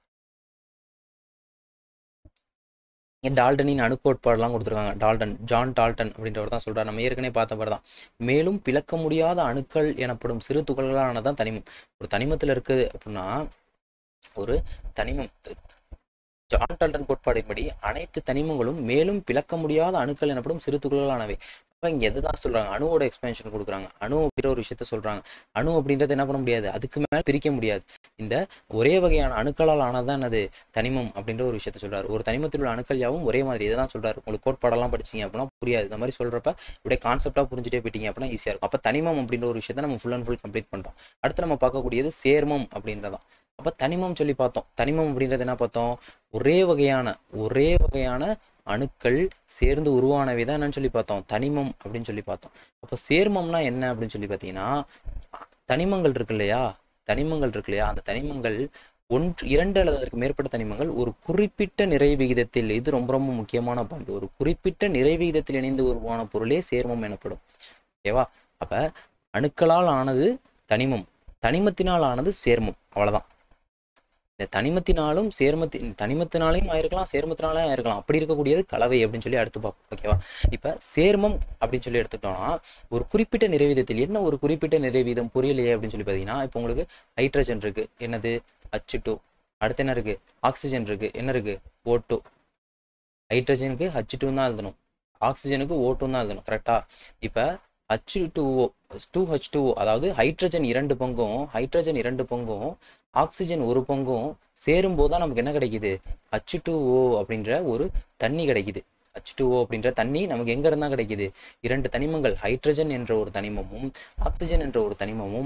இங்கே டால்டனின் அணுக்கோட்பாடுலாம் கொடுத்துருக்காங்க டால்டன் ஜான் டால்டன் அப்படின்றவர் தான் சொல்கிறார் நம்ம ஏற்கனவே பார்த்தவர் தான் மேலும் பிளக்க முடியாத அணுக்கள் எனப்படும் சிறு துகள்களானதான் தனிமம் ஒரு தனிமத்தில் இருக்குது அப்படின்னா ஒரு தனிமம் ஜான் டால்டன் கோட்பாடின்படி அனைத்து தனிமங்களும் மேலும் பிளக்க முடியாத அணுக்கள் எனப்படும் சிறு துகள்களானவை அப்போ இங்கே எதுதான் சொல்கிறாங்க அணுவோட எக்ஸ்பென்ஷன் கொடுக்குறாங்க அணு அப்படின்ற ஒரு விஷயத்த சொல்கிறாங்க அணு அப்படின்றது என்ன பண்ண முடியாது அதுக்கு மேலே பிரிக்க முடியாது இந்த ஒரே வகையான அணுக்களால் ஆனதான் என்னது தனிமம் அப்படின்ற ஒரு விஷயத்த சொல்றாரு ஒரு தனிமத்தில் உள்ள அணுக்கள் யாவும் ஒரே மாதிரி இதை தான் சொல்றாரு உங்களுக்கு கோட்பாடெல்லாம் படிச்சீங்க அப்படின்னா புரியாது இந்த மாதிரி சொல்றப்ப இப்படியே கான்செப்டாக புரிஞ்சுட்டே போயிட்டீங்க அப்படின்னா ஈஸியாக இருக்கும் அப்போ தனிமம் அப்படின்ற ஒரு விஷயத்த நம்ம ஃபுல் அண்ட் ஃபுல் கம்ப்ளீட் பண்ணுறோம் அடுத்து நம்ம பார்க்கக்கூடியது சேர்மம் அப்படின்றதான் அப்போ தனிமம் சொல்லி பார்த்தோம் தனிமம் அப்படின்றது என்ன பார்த்தோம் ஒரே வகையான ஒரே வகையான அணுக்கள் சேர்ந்து உருவானவை தான் என்னன்னு சொல்லி பார்த்தோம் தனிமம் அப்படின்னு சொல்லி பார்த்தோம் அப்போ சேர்மம்னா என்ன அப்படின்னு சொல்லி பார்த்தீங்கன்னா தனிமங்கள் இருக்கு இல்லையா தனிமங்கள் இருக்கு இல்லையா அந்த தனிமங்கள் ஒன்று இரண்டு அல்லது அதற்கு மேற்பட்ட தனிமங்கள் ஒரு குறிப்பிட்ட நிறை விகிதத்தில் இது ரொம்ப ரொம்ப முக்கியமான பாயிண்ட் ஒரு குறிப்பிட்ட நிறை விகிதத்தில் இணைந்து உருவான பொருளே சேர்மம் எனப்படும் ஓகேவா அப்ப அணுக்களால் ஆனது தனிமம் தனிமத்தினால் ஆனது சேர்மம் அவ்வளவுதான் இந்த தனிமத்தினாலும் சேர்மத்தி தனிமத்தினாலையும் ஆயிருக்கலாம் சேர்மத்தினாலையும் ஆயிருக்கலாம் அப்படி இருக்கக்கூடியது கலவை அப்படின்னு சொல்லி அடுத்து பார்ப்போம் ஓகேவா இப்ப சேர்மம் அப்படின்னு சொல்லி எடுத்துட்டோம்னா ஒரு குறிப்பிட்ட நிறைவீதத்தில் என்ன ஒரு குறிப்பிட்ட நிறைவீதம் புரியலையே அப்படின்னு சொல்லி பார்த்தீங்கன்னா இப்போ உங்களுக்கு ஹைட்ரஜன் இருக்கு என்னது ஹச் டூ அடுத்து என்ன இருக்கு ஆக்சிஜன் இருக்கு என்ன இருக்கு ஓ டூ ஹைட்ரஜனுக்கு ஹச் டூ தான் எழுதணும் ஆக்சிஜனுக்கு ஓ டூ தான் எழுதணும் கரெக்டா இப்போ H two O two H two அதாவது ஹைட்ரஜன் இரண்டு பங்கும் ஹைட்ரஜன் இரண்டு பங்கும் ஆக்சிஜன் ஒரு பங்கும் சேரும்போது தான் நமக்கு என்ன கிடைக்குது ஹச் டூ ஓ அப்படின்ற ஒரு தண்ணி கிடைக்குது ஹச் டூ ஓ அப்படின்ற தண்ணி நமக்கு எங்க இருந்தா கிடைக்குது இரண்டு தனிமங்கள் ஹைட்ரஜன் என்ற ஒரு தனிமமும் ஆக்சிஜன் என்ற ஒரு தனிமமும்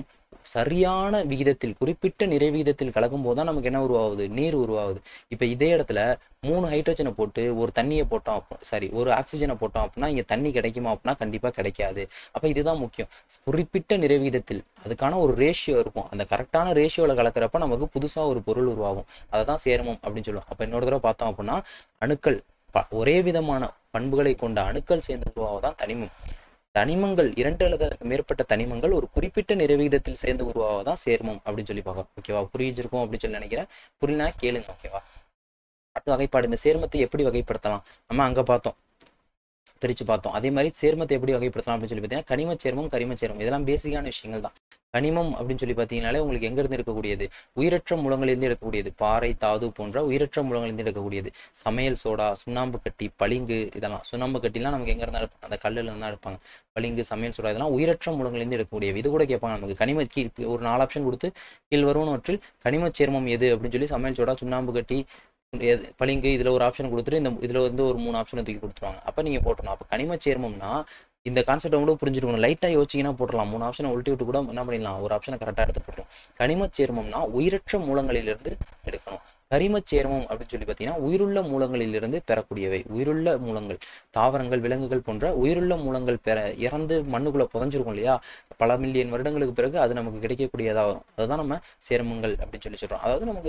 சரியான விகிதத்தில் குறிப்பிட்ட நிறை விகிதத்தில் கலக்கும் போது தான் நமக்கு என்ன உருவாகுது நீர் உருவாகுது இப்போ இதே இடத்துல மூணு ஹைட்ரஜனை போட்டு ஒரு தண்ணியை போட்டோம் அப்போ சாரி ஒரு ஆக்சிஜனை போட்டோம் அப்படின்னா இங்கே தண்ணி கிடைக்குமா அப்படின்னா கண்டிப்பாக கிடைக்காது அப்போ இதுதான் முக்கியம் குறிப்பிட்ட நிறை விகிதத்தில் அதுக்கான ஒரு ரேஷியோ இருக்கும் அந்த கரெக்டான ரேஷியோவில் கலக்கிறப்ப நமக்கு புதுசாக ஒரு பொருள் உருவாகும் அதை தான் சேர்மம் அப்படின்னு சொல்லுவோம் அப்போ இன்னொரு தடவை பார்த்தோம் அப்படின்னா அணுக்கள் ப- ஒரே விதமான பண்புகளை கொண்ட அணுக்கள் சேர்ந்து உருவாவதான் தனிமம் தனிமங்கள் இரண்டு அல்லது அதற்கு மேற்பட்ட தனிமங்கள் ஒரு குறிப்பிட்ட நிறைவிகிதத்தில் சேர்ந்து உருவாவதான் சேர்மம் அப்படின்னு சொல்லி பார்க்கலாம் ஓகேவா புரிஞ்சிருக்கும் அப்படின்னு சொல்லி நினைக்கிறேன் புரியலனா கேளுங்க ஓகேவா அடுத்த வகைப்பாடு இந்த சேர்மத்தை எப்படி வகைப்படுத்தலாம் நம்ம அங்க பார்த்தோம் பிரிச்சு பார்த்தோம் அதே மாதிரி சேர்மத்தை எப்படி வகைப்படுத்தலாம் அப்படின்னு சொல்லி பார்த்தீங்கன்னா கனிம சேர்மம் கரிம சேர்மம் இதெல்லாம் பேசிக்கான விஷயங்கள் தான் கனிமம் அப்படின்னு சொல்லி பார்த்தீங்கன்னாலே உங்களுக்கு எங்கேருந்து இருக்கக்கூடியது உயிரற்ற மூலங்களிலிருந்து எடுக்கக்கூடியது பாறை தாது போன்ற உயிரற்ற மூலங்களிலிருந்து எடுக்கக்கூடியது சமையல் சோடா சுண்ணாம்பு கட்டி பளிங்கு இதெல்லாம் சுண்ணாம்பு கட்டிலாம் நமக்கு எங்க இருந்தா எடுப்பாங்க அந்த கல்லுல இருந்தா எடுப்பாங்க பளிங்கு சமையல் சோடா இதெல்லாம் உயிரற்ற மூலங்களிலிருந்து எடுக்கக்கூடியது இது கூட கேட்பாங்க நமக்கு கனிம கீழ் ஒரு நாலு ஆப்ஷன் கொடுத்து கீழ் வருவனவற்றில் கனிம சேர்மம் எது அப்படின்னு சொல்லி சமையல் சோடா சுண்ணாம்பு கட்டி எது- பளிங்கு இதுல ஒரு ஆப்ஷன் கொடுத்துட்டு இந்த இதுல வந்து ஒரு மூணு ஆப்ஷனை தூக்கி கொடுத்துருவாங்க அப்ப நீங்க போட்டணும் அப்ப கனிம சேர்மம்னா இந்த கான்செப்ட் கூட புரிஞ்சுக்கணும் லைட்டா யோசிச்சீங்கன்னா போட்டுடலாம் மூணு ஆப்ஷனை உள்ட்டி விட்டு கூட என்ன பண்ணிடலாம் ஒரு ஆப்ஷனை கரெக்டா எடுத்து போட்டுரும் கனிம சேர்மம்னா உயிரற்ற மூலங்களிலிருந்து எடுக்கணும் கரிம சேர்மம் அப்படின்னு சொல்லி பார்த்தீங்கன்னா உயிருள்ள மூலங்களிலிருந்து பெறக்கூடியவை உயிருள்ள மூலங்கள் தாவரங்கள் விலங்குகள் போன்ற உயிருள்ள மூலங்கள் பெற இறந்து மண்ணுக்குள்ள புதைஞ்சிருக்கும் இல்லையா பல மில்லியன் வருடங்களுக்கு பிறகு அது நமக்கு கிடைக்கக்கூடியதா வரும் அதுதான் நம்ம சேர்மங்கள் அப்படின்னு சொல்லி சொல்றோம் அதாவது நமக்கு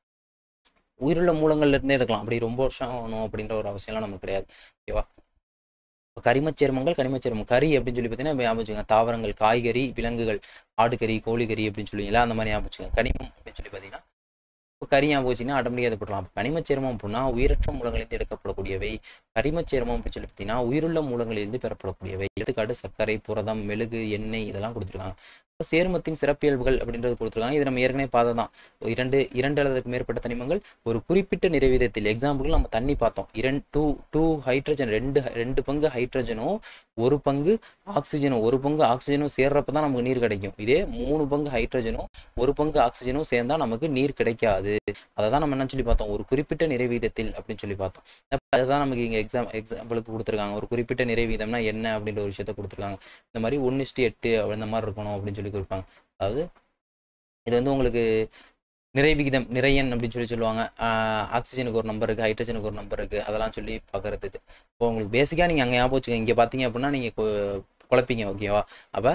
உயிருள்ள மூலங்கள்ல இருந்தே எடுக்கலாம் அப்படி ரொம்ப வருஷம் ஆகணும் அப்படின்ற ஒரு அவசியம்லாம் நமக்கு கிடையாது ஓகேவா இப்போ கரிமச் சேர்மங்கள் கனிமச் சேர்மம் கறி அப்படின்னு சொல்லி பார்த்தீங்கன்னா இப்ப ஞாபகம் வச்சுக்கோங்க தாவரங்கள் காய்கறி விலங்குகள் ஆடுகறி கோழிக்கறி அப்படின்னு சொல்லுவீங்களா அந்த மாதிரி ஞாபகம் வச்சுக்கோங்க கனிமம் அப்படின்னு சொல்லி பார்த்தீங்கன்னா இப்போ கறி ஞாபகம் வச்சுன்னா ஆட்டோமேட்டிக்காக இது போடலாம் அப்போ கனிமச் சேர்மம் அப்படின்னா உயிரற்ற மூலங்களிலிருந்து எடுக்கப்படக்கூடியவை கரிமச் சேர்மம் அப்படின்னு சொல்லி பார்த்தீங்கன்னா உயிருள்ள மூலங்களிலிருந்து பெறப்படக்கூடியவை எடுத்துக்காட்டு சர்க்கரை புரதம் மெழுகு எண்ணெய் இதெல்லாம் கொடுத்துருக்காங்க இப்போ சேர்மத்தின் சிறப்பியல்புகள் அப்படின்றது கொடுத்துருக்காங்க இது நம்ம ஏற்கனவே பார்த்தது தான் இரண்டு இரண்டு அல்லதுக்கு மேற்பட்ட தனிமங்கள் ஒரு குறிப்பிட்ட நிறைவிதத்தில் எக்ஸாம்பிளுக்கு நம்ம தண்ணி பார்த்தோம் இரண்டு டூ டூ ஹைட்ரஜன் ரெண்டு ரெண்டு பங்கு ஹைட்ரஜனும் ஒரு பங்கு ஆக்சிஜனும் ஒரு பங்கு ஆக்சிஜனும் சேர்றப்ப தான் நமக்கு நீர் கிடைக்கும் இதே மூணு பங்கு ஹைட்ரஜனும் ஒரு பங்கு ஆக்சிஜனும் சேர்ந்தா நமக்கு நீர் கிடைக்காது அதை தான் நம்ம என்ன சொல்லி பார்த்தோம் ஒரு குறிப்பிட்ட நிறைவீதத்தில் அப்படின்னு சொல்லி பார்த்தோம் அப்ப அதுதான் நமக்கு இங்கே எக்ஸாம் எக்ஸாம்பிளுக்கு கொடுத்துருக்காங்க ஒரு குறிப்பிட்ட நிறைவீதம்னா என்ன அப்படின்ற ஒரு விஷயத்த கொடுத்துருக்காங்க இந்த மாதிரி ஒன்று இஸ்டி எட்டு இந்த மாதிரி இருக்கணும் அப்படின்னு சொல்லி கொடுப்பாங்க அதாவது இது வந்து உங்களுக்கு நிறை விகிதம் நிறையன் அப்படின்னு சொல்லி சொல்லுவாங்க ஆஹ் ஆக்சிஜனுக்கு ஒரு நம்பர் இருக்குது ஹைட்ரஜனுக்கு ஒரு நம்பர் இருக்குது அதெல்லாம் சொல்லி பார்க்கறது இது இப்போ உங்களுக்கு பேசிக்காக நீங்கள் அங்கே ஞாபகம் வச்சுக்கோங்க இங்கே பார்த்தீங்க அப்படின்னா நீங்கள் குழப்பீங்க ஓகேவா அப்போ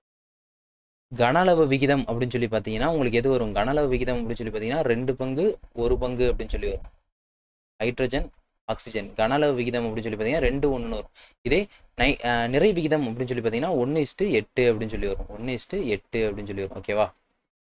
கனளவு விகிதம் அப்படின்னு சொல்லி பார்த்தீங்கன்னா உங்களுக்கு எது வரும் கனளவு விகிதம் அப்படின்னு சொல்லி பார்த்தீங்கன்னா ரெண்டு பங்கு ஒரு பங்கு அப்படின்னு சொல்லி வரும் ஹைட்ரஜன் ஆக்சிஜன் கனளவு விகிதம் அப்படின்னு சொல்லி பார்த்தீங்கன்னா ரெண்டு ஒன்று வரும் இதே நை ஆஹ் நிறை விகிதம் அப்படின்னு சொல்லி பார்த்தீங்கன்னா ஒன்று இஸ்ட்டு எட்டு அப்படின்னு சொல்லி வரும் ஒன்று இஸ்ட்டு எட்டு அப்படின்னு சொல்லி வரும் ஓகேவா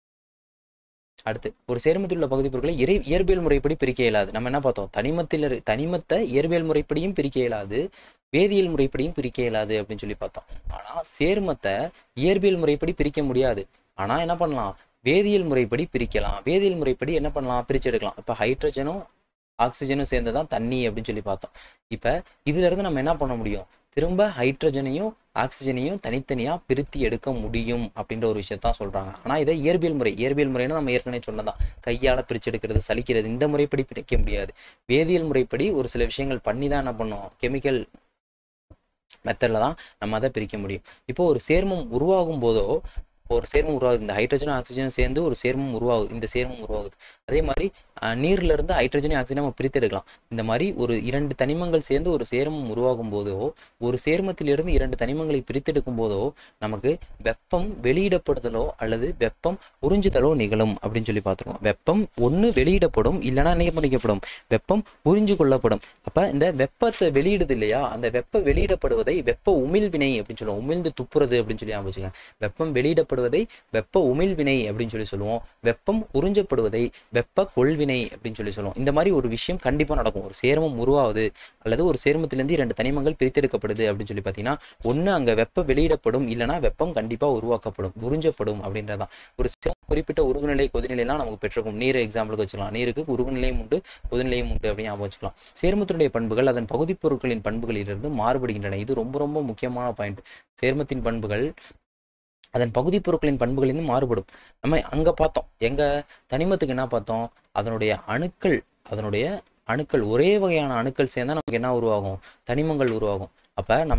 அடுத்து ஒரு சேர்மத்தில் உள்ள பகுதி பொருட்களை இறை இயற்பியல் முறைப்படி பிரிக்க இயலாது நம்ம என்ன பார்த்தோம் தனிமத்தில் இரு- தனிமத்தை இயற்பியல் முறைப்படியும் பிரிக்க இயலாது வேதியியல் முறைப்படியும் பிரிக்க இயலாது அப்படின்னு சொல்லி பார்த்தோம் ஆனா சேர்மத்தை இயற்பியல் முறைப்படி பிரிக்க முடியாது ஆனா என்ன பண்ணலாம் வேதியியல் முறைப்படி பிரிக்கலாம் வேதியியல் முறைப்படி என்ன பண்ணலாம் பிரிச்சு எடுக்கலாம் இப்போ ஹைட்ரஜனும் ஆக்சிஜனும் சேர்ந்ததான் தண்ணி அப்படின்னு சொல்லி பார்த்தோம் இப்போ இதுல இருந்து நம்ம என்ன பண்ண முடியும் திரும்ப ஹைட்ரஜனையும் ஆக்சிஜனையும் தனித்தனியா பிரித்து எடுக்க முடியும் அப்படின்ற ஒரு விஷயத்தான் சொல்றாங்க ஆனா இதை இயற்பியல் முறை இயற்பியல் முறைன்னா நம்ம ஏற்கனவே சொன்னதான் கையால பிரிச்சு எடுக்கிறது சலிக்கிறது இந்த முறைப்படி பிரிக்க முடியாது வேதியியல் முறைப்படி ஒரு சில விஷயங்கள் பண்ணி தான் என்ன பண்ணோம் கெமிக்கல் மெத்தடில் தான் நம்ம அதை பிரிக்க முடியும் இப்போ ஒரு சேர்மம் உருவாகும் போதோ ஒரு சேர்மம் உருவாகுது இந்த ஹைட்ரஜனும் ஆக்சிஜனும் சேர்ந்து ஒரு சேர்மம் உருவாகுது இந்த சேர்மம் உருவாகுது அதே மாதிரி அஹ், நீர்ல இருந்து ஹைட்ரஜனையும் ஆக்சிஜனை நம்ம பிரித்து எடுக்கலாம் இந்த மாதிரி ஒரு இரண்டு தனிமங்கள் சேர்ந்து ஒரு சேர்மம் உருவாகும் போதோ ஒரு சேர்மத்திலிருந்து இரண்டு தனிமங்களை பிரித்தெடுக்கும் போதோ நமக்கு வெப்பம் வெளியிடப்படுதலோ அல்லது வெப்பம் உறிஞ்சுதலோ நிகழும் அப்படின்னு சொல்லி பார்த்துருவோம் வெப்பம் ஒன்று வெளியிடப்படும் இல்லைன்னா என்ன பண்ணிக்கப்படும் வெப்பம் உறிஞ்சு கொள்ளப்படும் அப்ப இந்த வெப்பத்தை வெளியிடுது இல்லையா அந்த வெப்ப வெளியிடப்படுவதை வெப்ப உமிழ்வினை அப்படின்னு சொல்லுவோம் உமிழ்ந்து துப்புறது அப்படின்னு சொல்லி ஞாபகம் வச்சுக்கோங்க. வெப்பம் வெளியிடப்படுவதை வெப்ப உமிழ்வினை அப்படின்னு சொல்லி சொல்லுவோம் வெப்பம் உறிஞ்சப்படுவதை வெப்ப கொள்வினை அப்படின்னு சொல்லி சொல்லுவோம் இந்த மாதிரி ஒரு விஷயம் கண்டிப்பா நடக்கும் ஒரு சேர்மம் உருவாகுது அல்லது ஒரு சேர்மத்திலிருந்து இரண்டு தனிமங்கள் பிரித்தெடுக்கப்படுது அப்படின்னு சொல்லி பார்த்தீங்கன்னா ஒண்ணு அங்க வெப்பம் வெளியிடப்படும் இல்லைன்னா வெப்பம் கண்டிப்பா உருவாக்கப்படும் உறிஞ்சப்படும் அப்படின்றதான் ஒரு சேர்மம் குறிப்பிட்ட உருகுநிலை கொதிநிலைலாம் நமக்கு பெற்றிருக்கும் நீர் எக்ஸாம்பிளுக்கு வச்சுக்கலாம் நீருக்கு உருகுநிலையும் உண்டு கொதிநிலையும் உண்டு அப்படின்னு ஞாபகம் வச்சுக்கலாம் சேர்மத்தினுடைய பண்புகள் அதன் பகுதிப் பொருட்களின் பண்புகளிலிருந்து மாறுபடுகின்றன இது ரொம்ப ரொம்ப முக்கியமான பாயிண்ட் சேர்மத்தின் பண்புகள் அதன் பகுதிப் பொருட்களின் பண்புகளிலிருந்து மாறுபடும் நம்ம அங்க பார்த்தோம் எங்க தனிமத்துக்கு என்ன பார்த்தோம் அதனுடைய அணுக்கள் அதனுடைய அணுக்கள் ஒரே வகையான அணுக்கள் சேர்ந்தா நமக்கு என்ன உருவாகும் தனிமங்கள் உருவாகும் அப்ப நமக்கு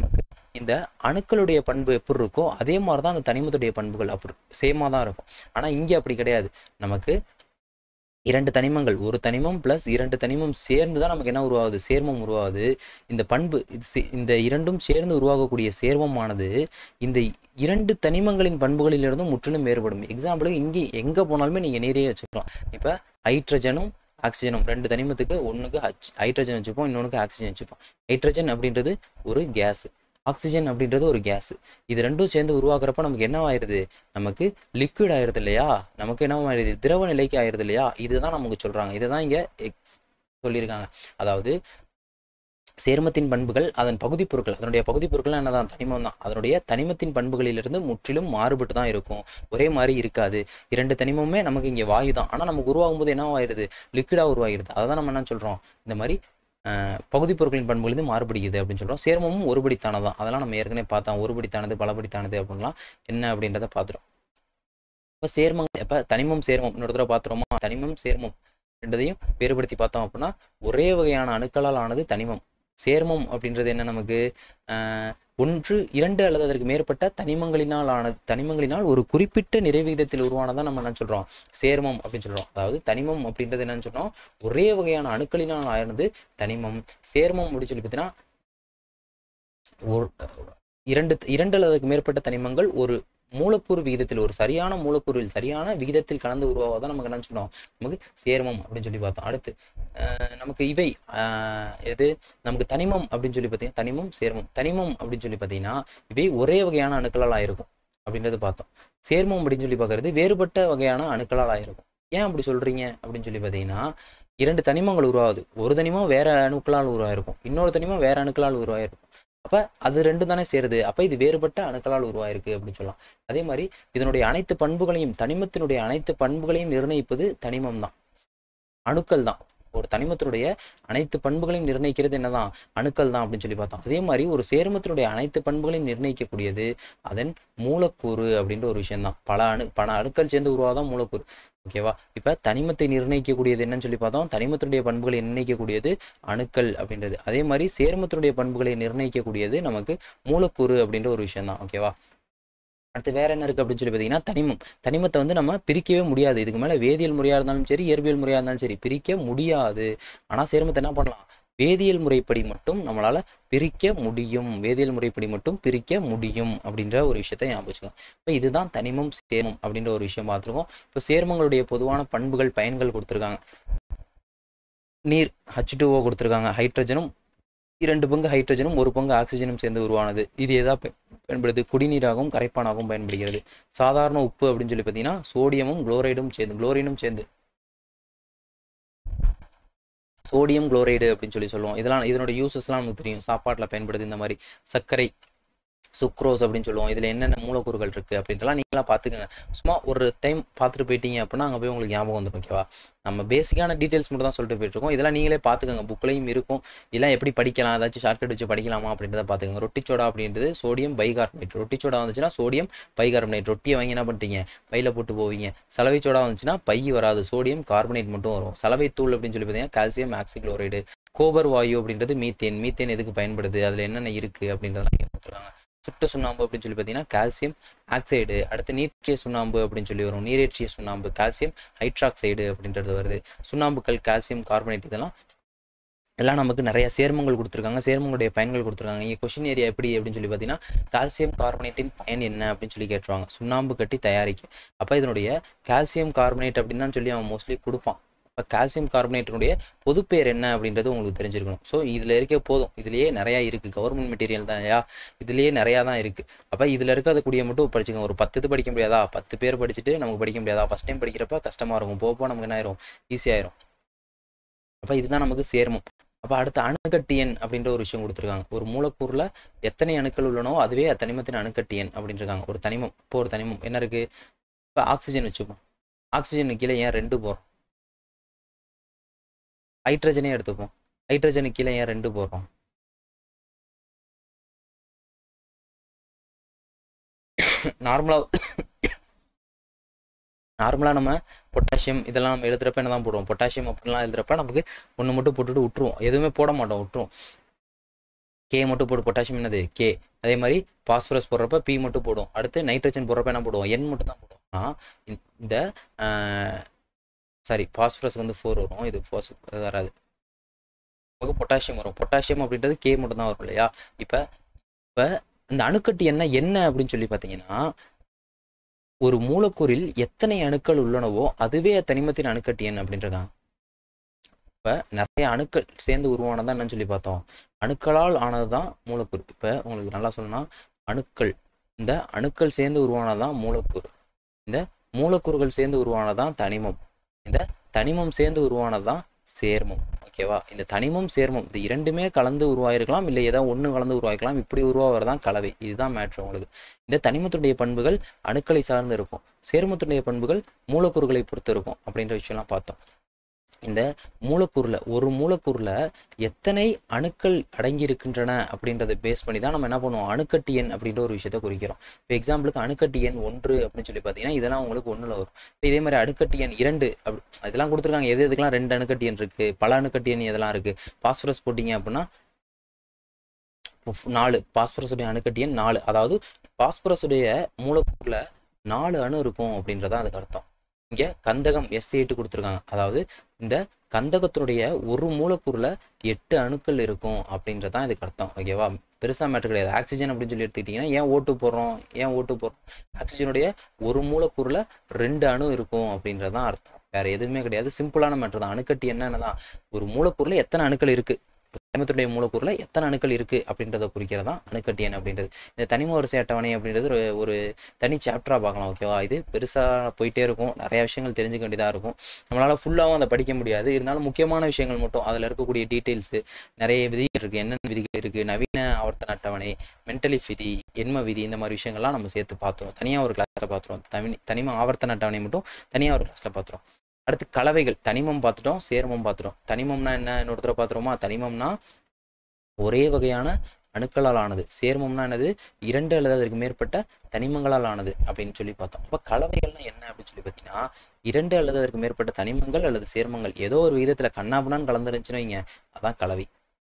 இந்த அணுக்களுடைய பண்பு எப்படி இருக்கோ அதே மாதிரி தான் அந்த தனிமத்துடைய பண்புகள் அப்படி சேமாக தான் இருக்கும் ஆனால் இங்கே அப்படி கிடையாது நமக்கு இரண்டு தனிமங்கள் ஒரு தனிமம் ப்ளஸ் இரண்டு தனிமம் சேர்ந்து தான் நமக்கு என்ன உருவாகுது சேர்மம் உருவாகுது இந்த பண்பு இது சே- இந்த இரண்டும் சேர்ந்து உருவாகக்கூடிய சேர்மமானது இந்த இரண்டு தனிமங்களின் பண்புகளிலிருந்து முற்றிலும் வேறுபடும் எக்ஸாம்பிளுக்கு இங்கே எங்கே போனாலுமே நீங்கள் நீரையே வச்சுக்கலாம் இப்போ ஹைட்ரஜனும் ஆக்சிஜனும் ரெண்டு தனிமத்துக்கு ஒன்றுக்கு ஹச் ஹைட்ரஜன் வச்சுப்போம் இன்னொன்றுக்கு ஆக்சிஜன் வச்சுப்போம் ஹைட்ரஜன் அப்படின்றது ஒரு கேஸ் ஆக்சிஜன் அப்படின்றது ஒரு கேஸ் இது ரெண்டும் சேர்ந்து உருவாக்குறப்ப நமக்கு என்ன ஆயிடுது நமக்கு லிக்விட் ஆயிடுது இல்லையா நமக்கு என்ன ஆயிடுது திரவ நிலைக்கு ஆயிடுது இல்லையா இதுதான் நமக்கு சொல்றாங்க இதுதான் இங்க எக்ஸ் சொல்லியிருக்காங்க அதாவது சேர்மத்தின் பண்புகள் அதன் பகுதி பொருட்கள் அதனுடைய பகுதி பொருட்கள் என்னதான் தனிமம் தான் அதனுடைய தனிமத்தின் பண்புகளிலிருந்து முற்றிலும் மாறுபட்டு தான் இருக்கும் ஒரே மாதிரி இருக்காது இரண்டு தனிமமே நமக்கு இங்கே வாயு தான் ஆனால் நமக்கு உருவாகும் போது என்ன ஆயிடுது லிக்விடாக உருவாகிடுது அதை தான் நம்ம என்ன சொல்கிறோம் இந்த மாதிரி அஹ், பகுதி பொருட்களின் பண்புகளிலிருந்து மாறுபடுகிறது அப்படின்னு சொல்கிறோம் சேர்மமும் ஒருபடித்தானது தான் அதெல்லாம் நம்ம ஏற்கனவே பார்த்தோம் ஒருபடித்தானது பலபடித்தானது அப்படின்லாம் என்ன அப்படின்றத பார்த்துரும் இப்போ சேர்மங்கள் இப்போ தனிமம் சேர்மம் இன்னொரு தடவை பார்த்துருவோமா தனிமம் சேர்மம் ரெண்டதையும் வேறுபடுத்தி பார்த்தோம் அப்படின்னா ஒரே வகையான அணுக்களால் ஆனது தனிமம் சேர்மம் அப்படின்றது என்ன நமக்கு ஆஹ், ஒன்று இரண்டு அல்லது அதற்கு மேற்பட்ட தனிமங்களினால் ஆனது தனிமங்களினால் ஒரு குறிப்பிட்ட நிறைவிகிதத்தில் உருவானதான் நம்ம என்ன சொல்றோம் சேர்மம் அப்படின்னு சொல்றோம் அதாவது தனிமம் அப்படின்றது என்னன்னு சொன்னோம் ஒரே வகையான அணுக்களினால் ஆனது தனிமம் சேர்மம் அப்படின்னு சொல்லி பார்த்தீங்கன்னா ஒரு இரண்டு இரண்டு அல்லது அதுக்கு மேற்பட்ட தனிமங்கள் ஒரு மூலக்கூறு விகிதத்தில் ஒரு சரியான மூலக்கூறில் சரியான விகிதத்தில் கலந்து உருவாவதான் நமக்கு என்ன சொன்னோம் நமக்கு சேர்மம் அப்படின்னு சொல்லி பார்த்தோம் அடுத்து அஹ், நமக்கு இவை அஹ், எது நமக்கு தனிமம் அப்படின்னு சொல்லி பார்த்தீங்கன்னா தனிமம் சேர்மம் தனிமம் அப்படின்னு சொல்லி பார்த்தீங்கன்னா இவை ஒரே வகையான அணுக்களால் ஆயிருக்கும் அப்படின்றது பார்த்தோம் சேர்மம் அப்படின்னு சொல்லி பார்க்கறது வேறுபட்ட வகையான அணுக்களால் ஆயிருக்கும் ஏன் அப்படி சொல்றீங்க அப்படின்னு சொல்லி பார்த்தீங்கன்னா இரண்டு தனிமங்கள் உருவாகுது ஒரு தனிமம் வேற அணுக்களால் உருவாயிருக்கும் இன்னொரு தனிமம் வேற அணுக்களால் உருவாயிருக்கும் அப்ப அது ரெண்டு தானே சேருது அப்ப இது வேறுபட்ட அணுக்களால் உருவாயிருக்கு அப்படின்னு சொல்லலாம் அதே மாதிரி இதனுடைய அனைத்து பண்புகளையும் தனிமத்தினுடைய அனைத்து பண்புகளையும் நிர்ணயிப்பது தனிமம் தான் அணுக்கள் தான் ஒரு தனிமத்தினுடைய அனைத்து பண்புகளையும் நிர்ணயிக்கிறது என்னதான் அணுக்கள் தான் அப்படின்னு சொல்லி பார்த்தோம் அதே மாதிரி ஒரு சேர்மத்தினுடைய அனைத்து பண்புகளையும் நிர்ணயிக்கக்கூடியது அதன் மூலக்கூறு அப்படின்ற ஒரு விஷயம் தான் பல அணு பல அணுக்கள் சேர்ந்து உருவாதான் மூலக்கூறு ஓகேவா இப்ப தனிமத்தை நிர்ணயிக்கக்கூடியது என்னன்னு சொல்லி பார்த்தோம் தனிமத்தினுடைய பண்புகளை நிர்ணயிக்கக்கூடியது அணுக்கள் அப்படின்றது அதே மாதிரி சேர்மத்தினுடைய பண்புகளை நிர்ணயிக்கக்கூடியது நமக்கு மூலக்கூறு அப்படின்ற ஒரு விஷயம் தான் ஓகேவா அடுத்து வேற என்ன இருக்கு அப்படின்னு சொல்லி பார்த்தீங்கன்னா தனிமம் தனிமத்தை வந்து நம்ம பிரிக்கவே முடியாது இதுக்கு மேல வேதியியல் முறையா இருந்தாலும் சரி இயற்பியல் முறையா இருந்தாலும் சரி பிரிக்க முடியாது ஆனா சேர்மத்தை என்ன பண்ணலாம் வேதியியல் முறைப்படி மட்டும் நம்மளால பிரிக்க முடியும் வேதியியல் முறைப்படி மட்டும் பிரிக்க முடியும் அப்படின்ற ஒரு விஷயத்த ஞாபகம் வச்சுக்கோங்க இப்போ இதுதான் தனிமம் சேர்மம் அப்படின்ற ஒரு விஷயம் பார்த்துருக்கோம் இப்போ சேர்மங்களுடைய பொதுவான பண்புகள் பயன்கள் கொடுத்துருக்காங்க நீர் ஹச் டூஓ கொடுத்துருக்காங்க ஹைட்ரஜனும் இரண்டு பங்கு ஹைட்ரஜனும் ஒரு பங்கு ஆக்சிஜனும் சேர்ந்து உருவானது இது எதா ப- பயன்படுது குடிநீராகவும் கரைப்பானாகவும் பயன்படுகிறது சாதாரண உப்பு அப்படின்னு சொல்லி பார்த்தீங்கன்னா சோடியமும் குளோரைடும் சேர்ந்து குளோரினும் சேர்ந்து சோடியம் குளோரைடு அப்படின்னு சொல்லி சொல்லுவோம் இதெல்லாம் இதனோட யூசஸ்லாம் நமக்கு தெரியும் சாப்பாட்டில் பயன்படுது இந்த மாதிரி சர்க்கரை சுக்ரோஸ் அப்படின்னு சொல்லுவோம் இதில் என்னென்ன மூலக்கூறுகள் இருக்குது அப்படின்றலாம் நீங்களாம் பார்த்துக்கோங்க சும்மா ஒரு டைம் பார்த்துட்டு போயிட்டீங்க அப்படின்னா அங்கே போய் உங்களுக்கு ஞாபகம் வந்துடும் ஓகேவா நம்ம பேசிக்கான டீட்டெயில்ஸ் மட்டும் தான் சொல்லிட்டு போயிட்டுருக்கோம் இதெல்லாம் நீங்களே பார்த்துக்கோங்க புக்லையும் இருக்கும் இதெல்லாம் எப்படி படிக்கலாம் ஏதாச்சும் ஷார்ட்கட் வச்சு படிக்கலாமா அப்படின்றத பார்த்துக்கோங்க ரொட்டி சோடா அப்படின்றது சோடியம் பைகார்பனேட் ரொட்டி சோடா வந்துச்சுன்னா சோடியம் பைகார்பனேட் ரொட்டியை வாங்கி என்ன பண்ணிட்டீங்க பையில் போட்டு போவீங்க சலவை சோடா வந்துச்சுன்னா பை வராது சோடியம் கார்பனேட் மட்டும் வரும் சலவை தூள் அப்படின்னு சொல்லி பார்த்தீங்கன்னா கால்சியம் ஆக்சிக்ளோரைடு கோபர் வாயு அப்படின்றது மீத்தேன் மீத்தேன் எதுக்கு பயன்படுது அதில் என்னென்ன இருக்குது அப்படின்றதெல்லாம் இங்க கொடுத்துருக்காங்க சுட்ட சுண்ணாம்பு அப்படின்னு சொல்லி பார்த்தீங்கன்னா கால்சியம் ஆக்சைடு அடுத்து நீற்றிய சுண்ணாம்பு அப்படின்னு சொல்லி வரும் நீரேற்றிய சுண்ணாம்பு கால்சியம் ஹைட்ராக்சைடு அப்படின்றது வருது சுண்ணாம்புக்கள் கால்சியம் கார்பனேட் இதெல்லாம் எல்லாம் நமக்கு நிறைய சேர்மங்கள் கொடுத்துருக்காங்க சேர்மங்களுடைய பயன்கள் கொடுத்துருக்காங்க இங்கே கொஷின் ஏரியா எப்படி அப்படின்னு சொல்லி பார்த்தீங்கன்னா கால்சியம் கார்பனேட்டின் பயன் என்ன அப்படின்னு சொல்லி கேட்டுருவாங்க சுண்ணாம்பு கட்டி தயாரிக்க அப்போ இதனுடைய கால்சியம் கார்பனேட் அப்படின்னு தான் சொல்லி அவன் மோஸ்ட்லி கொடுப்பான் இப்போ கால்சியம் கார்பனேட்டினுடைய பொதுப்பேர் என்ன அப்படின்றது உங்களுக்கு தெரிஞ்சிருக்கணும் ஸோ இதில் இருக்க போதும் இதுலேயே நிறையா இருக்குது கவர்மெண்ட் மெட்டீரியல் தான் இல்லையா இதுலேயே நிறையா தான் இருக்குது அப்போ இதில் இருக்கக்கூடிய மட்டும் படிச்சுக்கோங்க ஒரு பத்து இது படிக்க முடியாதா பத்து பேர் படிச்சுட்டு நமக்கு படிக்க முடியாதா ஃபஸ்ட் டைம் படிக்கிறப்ப கஷ்டமாக இருக்கும் போக போக நமக்கு என்ன ஆயிரும் ஈஸியாயிரும் அப்போ இதுதான் நமக்கு சேர்மம் அப்போ அடுத்து அணுக்கட்டு எண் அப்படின்ற ஒரு விஷயம் கொடுத்துருக்காங்க ஒரு மூலக்கூறில் எத்தனை அணுக்கள் உள்ளனோ அதுவே அத்தனிமத்தின் அணுக்கட்டு எண் அப்படின்னு இருக்காங்க ஒரு தனிமம் இப்போ ஒரு தனிமம் என்ன இருக்குது இப்போ ஆக்சிஜன் வச்சுப்போம் ஆக்சிஜனுக்கு கீழே ஏன் ரெண்டு போகிறோம் ஹைட்ரஜனே எடுத்துப்போம் ஹைட்ரஜனுக்கு கீழே ஏன் ரெண்டு போடுறோம் நார்மலாக நார்மலாக நம்ம பொட்டாசியம் இதெல்லாம் நம்ம எழுதுறப்ப என்ன தான் போடுவோம் பொட்டாசியம் அப்படிலாம் எழுதுறப்ப நமக்கு ஒன்று மட்டும் போட்டுட்டு விட்டுருவோம் எதுவுமே போட மாட்டோம் விட்டுருவோம் கே மட்டும் போடு பொட்டாசியம் என்னது கே அதே மாதிரி பாஸ்பரஸ் போடுறப்ப பி மட்டும் போடும் அடுத்து நைட்ரஜன் போடுறப்ப என்ன போடுவோம் என் மட்டும் தான் போடுவோம் ஆனால் இந்த சாரி பாஸ்பரஸ்க்கு வந்து ஃபோர் வரும் இது பாஸ் வராது நமக்கு பொட்டாசியம் வரும் பொட்டாசியம் அப்படின்றது கே மட்டும் தான் வரும் இல்லையா இப்போ இப்போ இந்த அணுக்கட்டு என்ன என்ன அப்படின்னு சொல்லி பார்த்தீங்கன்னா ஒரு மூலக்கூறில் எத்தனை அணுக்கள் உள்ளனவோ அதுவே தனிமத்தின் அணுக்கட்டு எண் அப்படின்றாங்க இப்போ நிறைய அணுக்கள் சேர்ந்து உருவானதான் என்னன்னு சொல்லி பார்த்தோம் அணுக்களால் ஆனது தான் மூலக்கூறு இப்போ உங்களுக்கு நல்லா சொல்லணும்னா அணுக்கள் இந்த அணுக்கள் சேர்ந்து உருவானதான் மூலக்கூறு இந்த மூலக்கூறுகள் சேர்ந்து உருவானதான் தனிமம் இந்த தனிமம் சேர்ந்து உருவானதான் சேர்மம் ஓகேவா இந்த தனிமம் சேர்மம் இது இரண்டுமே கலந்து உருவாயிருக்கலாம் இல்லை ஏதாவது ஒன்று கலந்து உருவாக்கலாம் இப்படி உருவாகிறதான் கலவை இதுதான் மேட்ரு உங்களுக்கு இந்த தனிமத்துடைய பண்புகள் அணுக்களை சார்ந்து இருக்கும் சேர்மத்துடைய பண்புகள் மூலக்கூறுகளை பொறுத்து இருக்கும் அப்படின்ற விஷயம்லாம் பார்த்தோம் இந்த மூலக்கூறில் ஒரு மூலக்கூறில் எத்தனை அணுக்கள் அடங்கி இருக்கின்றன அப்படின்றத பேஸ் பண்ணி தான் நம்ம என்ன பண்ணுவோம் அணுக்கட்டு எண் அப்படின்ற ஒரு விஷயத்த குறிக்கிறோம் இப்போ எக்ஸாம்பிளுக்கு அணுக்கட்டு எண் ஒன்று அப்படின்னு சொல்லி பார்த்தீங்கன்னா இதெல்லாம் உங்களுக்கு ஒன்றில் வரும் இப்போ இதே மாதிரி அணுக்கட்டு எண் இரண்டு அப்படி இதெல்லாம் கொடுத்துருக்காங்க எது எதுக்கெல்லாம் ரெண்டு அணுக்கட்டு எண் இருக்குது பல அணுக்கட்டு எண் எதெல்லாம் இருக்குது பாஸ்பரஸ் போட்டிங்க அப்படின்னா நாலு பாஸ்பரஸுடைய அணுக்கட்டு எண் நாலு அதாவது பாஸ்பரஸுடைய மூலக்கூறில் நாலு அணு இருக்கும் அப்படின்றதான் அதுக்கு அர்த்தம் இங்கே கந்தகம் எஸ் எயிட்டு கொடுத்துருக்காங்க அதாவது இந்த கந்தகத்தினுடைய ஒரு மூலக்கூறில் எட்டு அணுக்கள் இருக்கும் அப்படின்றதான் இதுக்கு அர்த்தம் ஓகேவா பெருசாக மேட்டர் கிடையாது ஆக்சிஜன் அப்படின்னு சொல்லி எடுத்துக்கிட்டிங்கன்னா ஏன் ஓட்டு போடுறோம் ஏன் ஓட்டு போடுறோம் ஆக்சிஜனுடைய ஒரு மூலக்கூறில் ரெண்டு அணு இருக்கும் அப்படின்றதான் அர்த்தம் வேற எதுவுமே கிடையாது சிம்பிளான மேட்டர் தான் அணுக்கட்டி என்னன்னு தான் ஒரு மூலக்கூறில் எத்தனை அணுக்கள் இருக்குது தனிமத்துடைய மூலக்கூறில் எத்தனை அணுக்கள் இருக்குது அப்படின்றத குறிக்கிறதா அணுக்கட்டி எண் அப்படின்றது இந்த தனிம வரிசை அட்டவணை அப்படின்றது ஒரு ஒரு தனி சாப்டராக பார்க்கலாம் ஓகேவா இது பெருசாக போயிட்டே இருக்கும் நிறைய விஷயங்கள் தெரிஞ்சுக்க வேண்டியதாக இருக்கும் நம்மளால் ஃபுல்லாகவும் அதை படிக்க முடியாது இருந்தாலும் முக்கியமான விஷயங்கள் மட்டும் அதில் இருக்கக்கூடிய டீட்டெயில்ஸு நிறைய விதிகள் இருக்குது என்னென்ன விதிகள் இருக்குது நவீன ஆவர்த்தன அட்டவணை மென்டலி விதி எண்ம விதி இந்த மாதிரி விஷயங்கள்லாம் நம்ம சேர்த்து பார்த்துருவோம் தனியாக ஒரு கிளாஸில் பார்த்துருவோம் தனி தனிம ஆவர்த்தன அட்டவணை மட்டும் தனியாக ஒரு கிளாஸில் பார்த்துருவோம் அடுத்து கலவைகள் தனிமம் பார்த்துட்டோம் சேர்மம் பார்த்துட்டோம் தனிமம்னா என்ன இன்னொருத்தர பார்த்துருவோமா தனிமம்னா ஒரே வகையான அணுக்களால் ஆனது சேர்மம்னா என்னது இரண்டு அல்லது அதற்கு மேற்பட்ட தனிமங்களால் ஆனது அப்படின்னு சொல்லி பார்த்தோம் அப்போ கலவைகள்னா என்ன அப்படின்னு சொல்லி பார்த்தீங்கன்னா இரண்டு அல்லது அதற்கு மேற்பட்ட தனிமங்கள் அல்லது சேர்மங்கள் ஏதோ ஒரு விதத்தில் கண்ணாபுனான்னு கலந்துருந்துச்சுன்னு வைங்க அதான் கலவை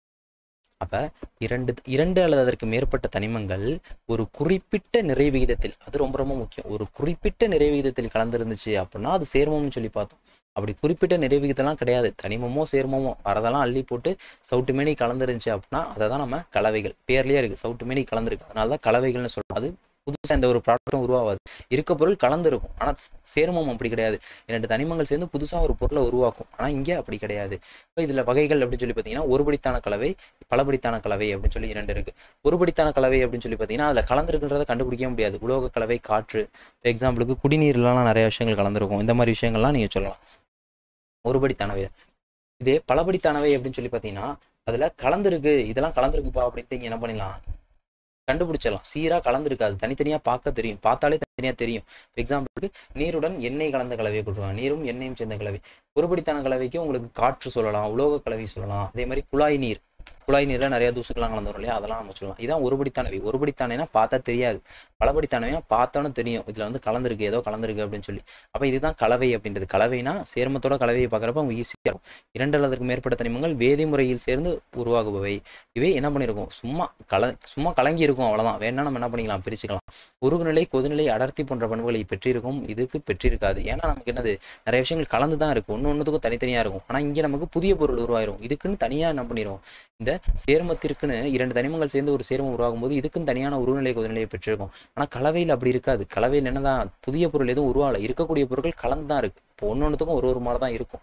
அப்ப இரண்டு இரண்டு அல்லது அதற்கு மேற்பட்ட தனிமங்கள் ஒரு குறிப்பிட்ட நிறை விகிதத்தில் அது ரொம்ப ரொம்ப முக்கியம் ஒரு குறிப்பிட்ட நிறை விகிதத்தில் கலந்துருந்துச்சு அப்படின்னா அது சேர்மம்னு சொல்லி பார்த்தோம் அப்படி குறிப்பிட்ட நிறை விகிதம்லாம் கிடையாது தனிமமோ சேர்மமோ வரதெல்லாம் அள்ளி போட்டு சவுட்டு மேனி கலந்துருந்துச்சு அப்படின்னா அதை தான் நம்ம கலவைகள் பேர்லயே இருக்கு சவுட்டு மேனி கலந்துருக்கு அதனால தான் கலவைகள்னு சொல்றோம் அது புதுசாக எந்த ஒரு ப்ராடக்ட்டும் உருவாகாது இருக்க பொருள் கலந்துருக்கும் ஆனால் சேர்மம் அப்படி கிடையாது இரண்டு தனிமங்கள் சேர்ந்து புதுசாக ஒரு பொருளை உருவாக்கும் ஆனால் இங்கே அப்படி கிடையாது இப்போ இதில் வகைகள் அப்படின்னு சொல்லி பார்த்தீங்கன்னா ஒருபடித்தான கலவை பலபடித்தான கலவை அப்படின்னு சொல்லி இரண்டு இருக்கு ஒருபடித்தான கலவை அப்படின்னு சொல்லி பார்த்தீங்கன்னா அதில் கலந்துருக்குன்றத கண்டுபிடிக்க முடியாது உலோக கலவை காற்று இப்போ எக்ஸாம்பிளுக்கு குடிநீர்லாம் நிறைய விஷயங்கள் கலந்துருக்கும் இந்த மாதிரி விஷயங்கள்லாம் நீங்கள் சொல்லலாம் ஒருபடித்தானவை இதே பலபடித்தானவை அப்படின்னு சொல்லி பார்த்தீங்கன்னா அதில் கலந்துருக்கு இதெல்லாம் கலந்துருக்குப்பா அப்படின்ட்டு இங்கே என்ன பண்ணிடலாம் கண்டுபிடிச்சிடலாம் சீராக கலந்துருக்காது தனித்தனியாக பார்க்க தெரியும் பார்த்தாலே தனித்தனியாக தெரியும் எக்ஸாம்பிளுக்கு நீருடன் எண்ணெய் கலந்த கலவையை கொடுத்துருவாங்க நீரும் எண்ணெயும் சேர்ந்த கலவை ஒருபடித்தான கலவைக்கு உங்களுக்கு காற்று சொல்லலாம் உலோக கலவை சொல்லலாம் அதே மாதிரி குழாய் நீர் குழாய் நீரில் நிறைய தூசுக்கெல்லாம் கலந்து வரும் இல்லையா அதெல்லாம் நம்ம சொல்லலாம் இதான் ஒருபடித்தானவை ஒருபடித்தானவைனா பார்த்தா தெரியாது பலபடித்தானவைனா பார்த்தாலும் தெரியும் இதில் வந்து கலந்துருக்கு ஏதோ கலந்துருக்கு அப்படின்னு சொல்லி அப்போ இதுதான் கலவை அப்படின்றது கலவைனா சேர்மத்தோட கலவையை பார்க்குறப்ப அவங்க ஈஸியாக இருக்கும் இரண்டு அல்லதுக்கு மேற்பட்ட தனிமங்கள் வேதிமுறையில் சேர்ந்து உருவாகுபவை இவை என்ன பண்ணியிருக்கும் சும்மா கல சும்மா கலங்கி இருக்கும் அவ்வளோதான் வேணா நம்ம என்ன பண்ணிக்கலாம் பிரிச்சுக்கலாம் உருகுநிலை கொதுநிலை அடர்த்தி போன்ற பண்புகளை பெற்றிருக்கும் இதுக்கு பெற்றிருக்காது ஏன்னா நமக்கு என்னது நிறைய விஷயங்கள் கலந்து தான் இருக்கும் ஒன்று ஒன்றுத்துக்கும் தனித்தனியாக இருக்கும் ஆனால் இங்கே நமக்கு புதிய பொருள் உருவாயிரும் இதுக்குன்னு தனியாக என்ன பண்ணிடும் இந்த சேர்மத்திற்குன்னு இரண்டு தனிமங்கள் சேர்ந்து ஒரு சேர்மம் உருவாகும் போது இதுக்கும் தனியான உருநிலை கொதிநிலையை பெற்றிருக்கும் ஆனால் கலவையில் அப்படி இருக்காது கலவையில் என்னதான் புதிய பொருள் எதுவும் உருவாகல இருக்கக்கூடிய பொருட்கள் கலந்து தான் இருக்கு இப்போ ஒன்று ஒன்றுத்துக்கும் ஒரு ஒரு மாதிரி தான் இருக்கும்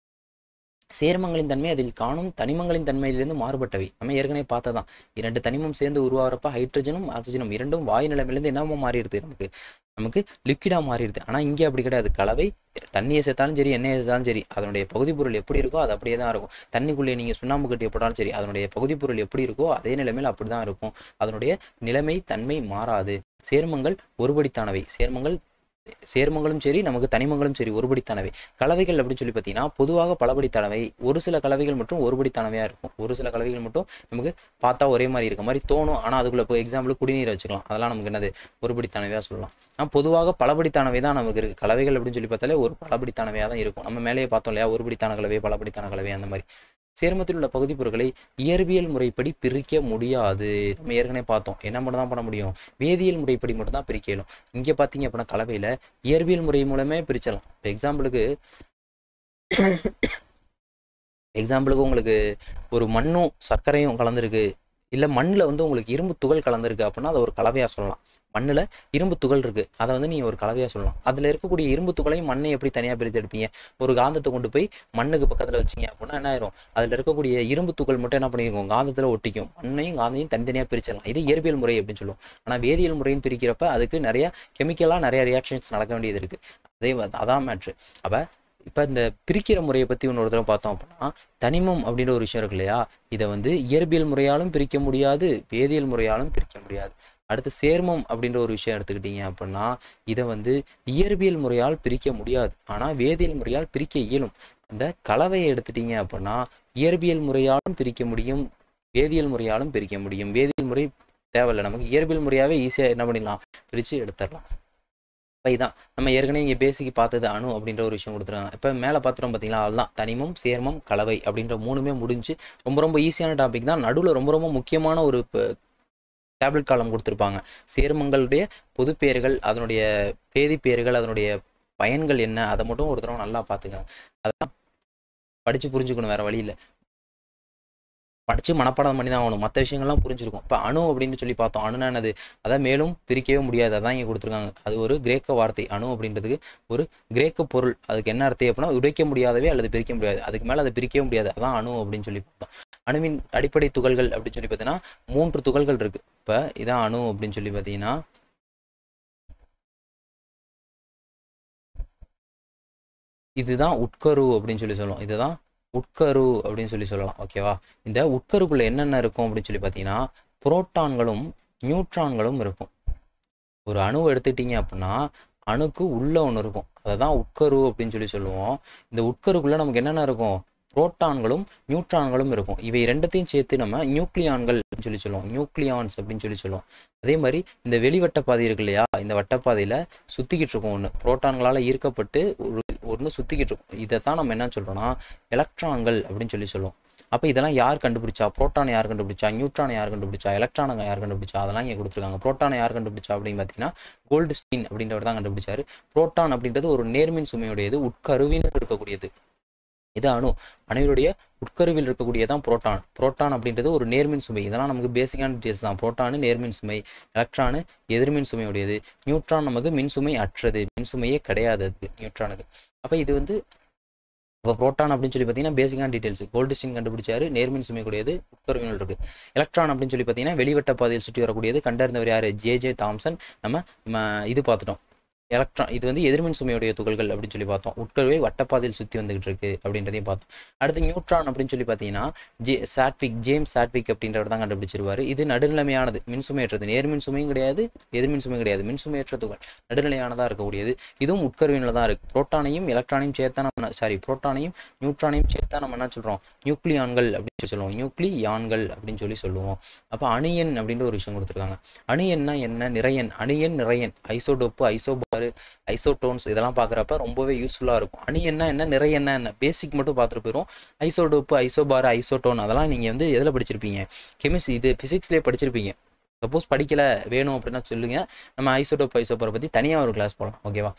சேர்மங்களின் தன்மை அதில் காணும் தனிமங்களின் தன்மையிலிருந்து மாறுபட்டவை நம்ம ஏற்கனவே பார்த்ததான் இரண்டு தனிமம் சேர்ந்து உருவாகிறப்ப ஹைட்ரஜனும் ஆக்சிஜனும் இரண்டும் வாயு நிலைமையிலேருந்து என்னவோ மாறிடுது நமக்கு நமக்கு லிக்விடாக மாறிடுது ஆனால் இங்கே அப்படி கிடையாது கலவை தண்ணியை சேர்த்தாலும் சரி எண்ணெயை சேர்த்தாலும் சரி அதனுடைய பகுதி பொருள் எப்படி இருக்கோ அது அப்படியே தான் இருக்கும் தண்ணிக்குள்ளே நீங்கள் சுண்ணாம்பு கட்டி போட்டாலும் சரி அதனுடைய பகுதி பொருள் எப்படி இருக்கோ அதே நிலைமையில் அப்படி தான் இருக்கும் அதனுடைய நிலைமை தன்மை மாறாது சேர்மங்கள் ஒருபடித்தானவை சேர்மங்கள் சேர்மங்களும் சரி நமக்கு தனிமங்களும் சரி ஒருபடித்தானவை கலவைகள் அப்படின்னு சொல்லி பார்த்தீங்கன்னா பொதுவாக பலபடித்தானவை ஒரு சில கலவைகள் மட்டும் ஒருபடித்தானவையாக இருக்கும் ஒரு சில கலவைகள் மட்டும் நமக்கு பார்த்தா ஒரே மாதிரி இருக்க மாதிரி தோணும் ஆனால் அதுக்குள்ளே இப்போ எக்ஸாம்பிள் குடிநீர் வச்சுக்கலாம் அதெல்லாம் நமக்கு என்னது ஒருபடித்தானவையாக சொல்லலாம் ஆனால் பொதுவாக பலபடித்தானவை தான் நமக்கு இருக்குது கலவைகள் அப்படின்னு சொல்லி பார்த்தாலே ஒரு பலபடித்தானவையாக தான் இருக்கும் நம்ம மேலேயே பார்த்தோம் இல்லையா ஒருபடித்தான கலவை பலபடித்தான கலவை அந்த மாதிரி சேர்மத்தில் உள்ள பகுதிப் பொருட்களை இயற்பியல் முறைப்படி பிரிக்க முடியாது நம்ம ஏற்கனவே பார்த்தோம் என்ன மட்டும் தான் பண்ண முடியும் வேதியியல் முறைப்படி மட்டும் தான் பிரிக்க இயலும் இங்கே பார்த்தீங்க அப்படின்னா கலவையில் இயற்பியல் முறை மூலமே பிரிச்சிடலாம் இப்போ எக்ஸாம்பிளுக்கு எக்ஸாம்பிளுக்கு உங்களுக்கு ஒரு மண்ணும் சர்க்கரையும் கலந்துருக்கு இல்லை மண்ணில் வந்து உங்களுக்கு இரும்பு துகள் கலந்துருக்கு அப்படின்னா அதை ஒரு கலவையாக சொல்லலாம் மண்ணில் இரும்பு துகள் இருக்குது அதை வந்து நீங்கள் ஒரு கலவையாக சொல்லலாம் அதில் இருக்கக்கூடிய இரும்பு துகளையும் மண்ணை எப்படி தனியாக பிரித்து எடுப்பீங்க ஒரு காந்தத்தை கொண்டு போய் மண்ணுக்கு பக்கத்தில் வச்சிங்க அப்படின்னா என்ன ஆயிரும் அதில் இருக்கக்கூடிய இரும்பு துகள் மட்டும் என்ன பண்ணிக்கும் காந்தத்தில் ஒட்டிக்கும் மண்ணையும் காந்தையும் தனித்தனியாக பிரிச்சிடலாம் இது இயற்பியல் முறை அப்படின்னு சொல்லுவோம் ஆனால் வேதியியல் முறைன்னு பிரிக்கிறப்ப அதுக்கு நிறைய கெமிக்கலாக நிறைய ரியாக்ஷன்ஸ் நடக்க வேண்டியது இருக்குது அதே அதான் மேட்ரு அப்போ இப்போ இந்த பிரிக்கிற முறையை பற்றி இன்னொரு தடவை பார்த்தோம் அப்படின்னா தனிமம் அப்படின்ற ஒரு விஷயம் இருக்கு இல்லையா இதை வந்து இயற்பியல் முறையாலும் பிரிக்க முடியாது வேதியியல் முறையாலும் பிரிக்க முடியாது அடுத்து சேர்மம் அப்படின்ற ஒரு விஷயம் எடுத்துக்கிட்டீங்க அப்படின்னா இதை வந்து இயற்பியல் முறையால் பிரிக்க முடியாது ஆனால் வேதியியல் முறையால் பிரிக்க இயலும் அந்த கலவையை எடுத்துட்டீங்க அப்படின்னா இயற்பியல் முறையாலும் பிரிக்க முடியும் வேதியியல் முறையாலும் பிரிக்க முடியும் வேதியியல் முறை தேவையில்லை நமக்கு இயற்பியல் முறையாகவே ஈஸியாக என்ன பண்ணிடலாம் பிரித்து எடுத்துடலாம் இப்போ இதான் நம்ம ஏற்கனவே இங்கே பேசிக்கு பார்த்தது அணு அப்படின்ற ஒரு விஷயம் கொடுத்துருக்காங்க இப்போ மேலே பார்த்துட்டோம் பார்த்தீங்களா அதுதான் தனிமம் சேர்மம் கலவை அப்படின்ற மூணுமே முடிஞ்சு ரொம்ப ரொம்ப ஈஸியான டாபிக் தான் நடுவில் ரொம்ப ரொம்ப முக்கியமான ஒரு டேப்லெட் காலம் கொடுத்துருப்பாங்க சேர்மங்களுடைய பொதுப்பெயர்கள் அதனுடைய வேதிப்பெயர்கள் அதனுடைய பயன்கள் என்ன அதை மட்டும் ஒரு தடவை நல்லா பார்த்துக்கங்க அதெல்லாம் படித்து புரிஞ்சுக்கணும் வேறு வழி இல்லை படித்து மனப்பாடம் பண்ணி தான் ஆகணும் மற்ற விஷயங்கள்லாம் புரிஞ்சிருக்கும் இப்போ அணு அப்படின்னு சொல்லி பார்த்தோம் அணுனா என்னது அதை மேலும் பிரிக்கவே முடியாது அதான் இங்கே கொடுத்துருக்காங்க அது ஒரு கிரேக்க வார்த்தை அணு அப்படின்றதுக்கு ஒரு கிரேக்க பொருள் அதுக்கு என்ன அர்த்தம் அப்படின்னா உடைக்க முடியாதவே அல்லது பிரிக்க முடியாது அதுக்கு மேலே அதை பிரிக்கவே முடியாது அதான் அணு அப்படின்னு சொல்லி பார்த்தோம் அணுவின் அடிப்படை துகள்கள் அப்படின்னு சொல்லி பார்த்தீங்கன்னா மூன்று துகள்கள் இருக்கு இப்போ இதான் அணு அப்படின்னு சொல்லி பார்த்தீங்கன்னா இதுதான் உட்கரு அப்படின்னு சொல்லி சொல்லுவோம் இதுதான் உட்கரு அப்படின்னு சொல்லி சொல்லலாம் ஓகேவா இந்த உட்கருக்குள்ள என்னென்ன இருக்கும் அப்படின்னு சொல்லி பார்த்தீங்கன்னா புரோட்டான்களும் நியூட்ரான்களும் இருக்கும் ஒரு அணுவை எடுத்துக்கிட்டீங்க அப்படின்னா அணுக்கு உள்ள ஒன்று இருக்கும் அதை தான் உட்கரு அப்படின்னு சொல்லி சொல்லுவோம் இந்த உட்கருக்குள்ள நமக்கு என்னென்ன இருக்கும் புரோட்டான்களும் நியூட்ரான்களும் இருக்கும் இவை ரெண்டத்தையும் சேர்த்து நம்ம நியூக்ளியான்கள் அப்படின்னு சொல்லி சொல்லுவோம் நியூக்ளியான்ஸ் அப்படின்னு சொல்லி சொல்லுவோம் அதே மாதிரி இந்த வெளிவட்ட பாதை இருக்கு இல்லையா இந்த வட்டப்பாதையில் சுற்றிக்கிட்டு இருக்கும் ஒன்று புரோட்டான்களால் ஈர்க்கப்பட்டு ஒரு ஒன்று சுற்றிக்கிட்டு இருக்கும் இதை தான் நம்ம என்ன சொல்கிறோம்னா எலக்ட்ரான்கள் அப்படின்னு சொல்லி சொல்லுவோம் அப்போ இதெல்லாம் யார் கண்டுபிடிச்சா புரோட்டானை யார் கண்டுபிடிச்சா நியூட்ரானை யார் கண்டுபிடிச்சா எலக்ட்ரானை யார் கண்டுபிடிச்சா அதெல்லாம் இங்கே கொடுத்துருக்காங்க புரோட்டானை யார் கண்டுபிடிச்சா அப்படின்னு பார்த்தீங்கன்னா கோல்டு ஸ்டீன் அப்படின்றவர் தான் கண்டுபிடிச்சாரு புரோட்டான் அப்படின்றது ஒரு நேர்மின் சுமையுடையது உட்கருவின்னு இருக்கக்கூடியது இது அணு அணுவினுடைய உட்கருவில் இருக்கக்கூடியதான் புரோட்டான் புரோட்டான் அப்படின்றது ஒரு நேர்மின் சுமை இதெல்லாம் நமக்கு பேசிக்கான டீட்டெயில்ஸ் தான் புரோட்டானு நேர்மின் சுமை எலக்ட்ரானு எதிர்மின் சுமையுடையது நியூட்ரான் நமக்கு மின் சுமை அற்றது மின் சுமையே கிடையாது அது நியூட்ரானுக்கு அப்போ இது வந்து இப்போ புரோட்டான் அப்படின்னு சொல்லி பார்த்தீங்கன்னா பேசிக்கான டீட்டெயில்ஸ் கோல்டு ஸ்டின் கண்டுபிடிச்சாரு நேர்மின் சுமை கூடியது உட்கருவினல் இருக்கு எலக்ட்ரான் அப்படின்னு சொல்லி பார்த்தீங்கன்னா வெளிவட்ட பாதையில் சுற்றி வரக்கூடியது கண்டறிந்தவர் யார் ஜே ஜே தாம்சன் நம்ம ம, இது பார்த்துட்டோம் எலக்ட்ரான் இது வந்து எதிர்மின் சுமையுடைய துகள்கள் அப்படின்னு சொல்லி பார்த்தோம் உட்கருவை வட்டப்பாதையில் சுற்றி வந்துகிட்டு இருக்கு அப்படின்றதையும் பார்த்தோம் அடுத்து நியூட்ரான் அப்படின்னு சொல்லி பார்த்தீங்கன்னா ஜே சாட்விக் ஜேம்ஸ் சாட்விக் அப்படின்றவர் தான் கண்டுபிடிச்சிருவாரு இது நடுநிலைமையானது மின்சுமையற்றது நேர்மின் சுமையும் கிடையாது எதிர்மின் சுமையும் கிடையாது மின்சுமையற்ற துகள் நடுநிலையானதாக இருக்கக்கூடியது இதுவும் உட்கருவினில் தான் இருக்கு புரோட்டானையும் எலக்ட்ரானையும் சேர்த்தா நம்ம சாரி புரோட்டானையும் நியூட்ரானையும் சேர்த்தா நம்ம என்ன சொல்றோம் நியூக்ளியான்கள் அப்படின்னு சொல்லி சொல்லுவோம் நியூக்ளியான்கள் அப்படின்னு சொல்லி சொல்லுவோம் அப்போ அணியன் அப்படின்ற ஒரு விஷயம் கொடுத்துருக்காங்க அணியன்னா என்ன நிறையன் அணியன் நிறையன் ஐசோடோப்பு ஐசோபாரு ஐசோடோன்ஸ் இதெல்லாம் பார்க்குறப்ப ரொம்பவே யூஸ்ஃபுல்லாக இருக்கும் அணியன்னா என்ன நிறையன்னா என்ன பேசிக் மட்டும் பார்த்துட்டு போயிடும் ஐசோடோப்பு ஐசோபார் ஐசோடோன் அதெல்லாம் நீங்கள் வந்து எதில் படிச்சிருப்பீங்க கெமிஸ்ட்ரி இது ஃபிசிக்ஸ்லேயே படிச்சிருப்பீங்க சப்போஸ் படிக்கல வேணும் அப்படின்னா சொல்லுங்க நம்ம ஐசோடோப் ஐசோபாரை பற்றி தனியாக ஒரு கிளாஸ் போகலாம் ஓகேவா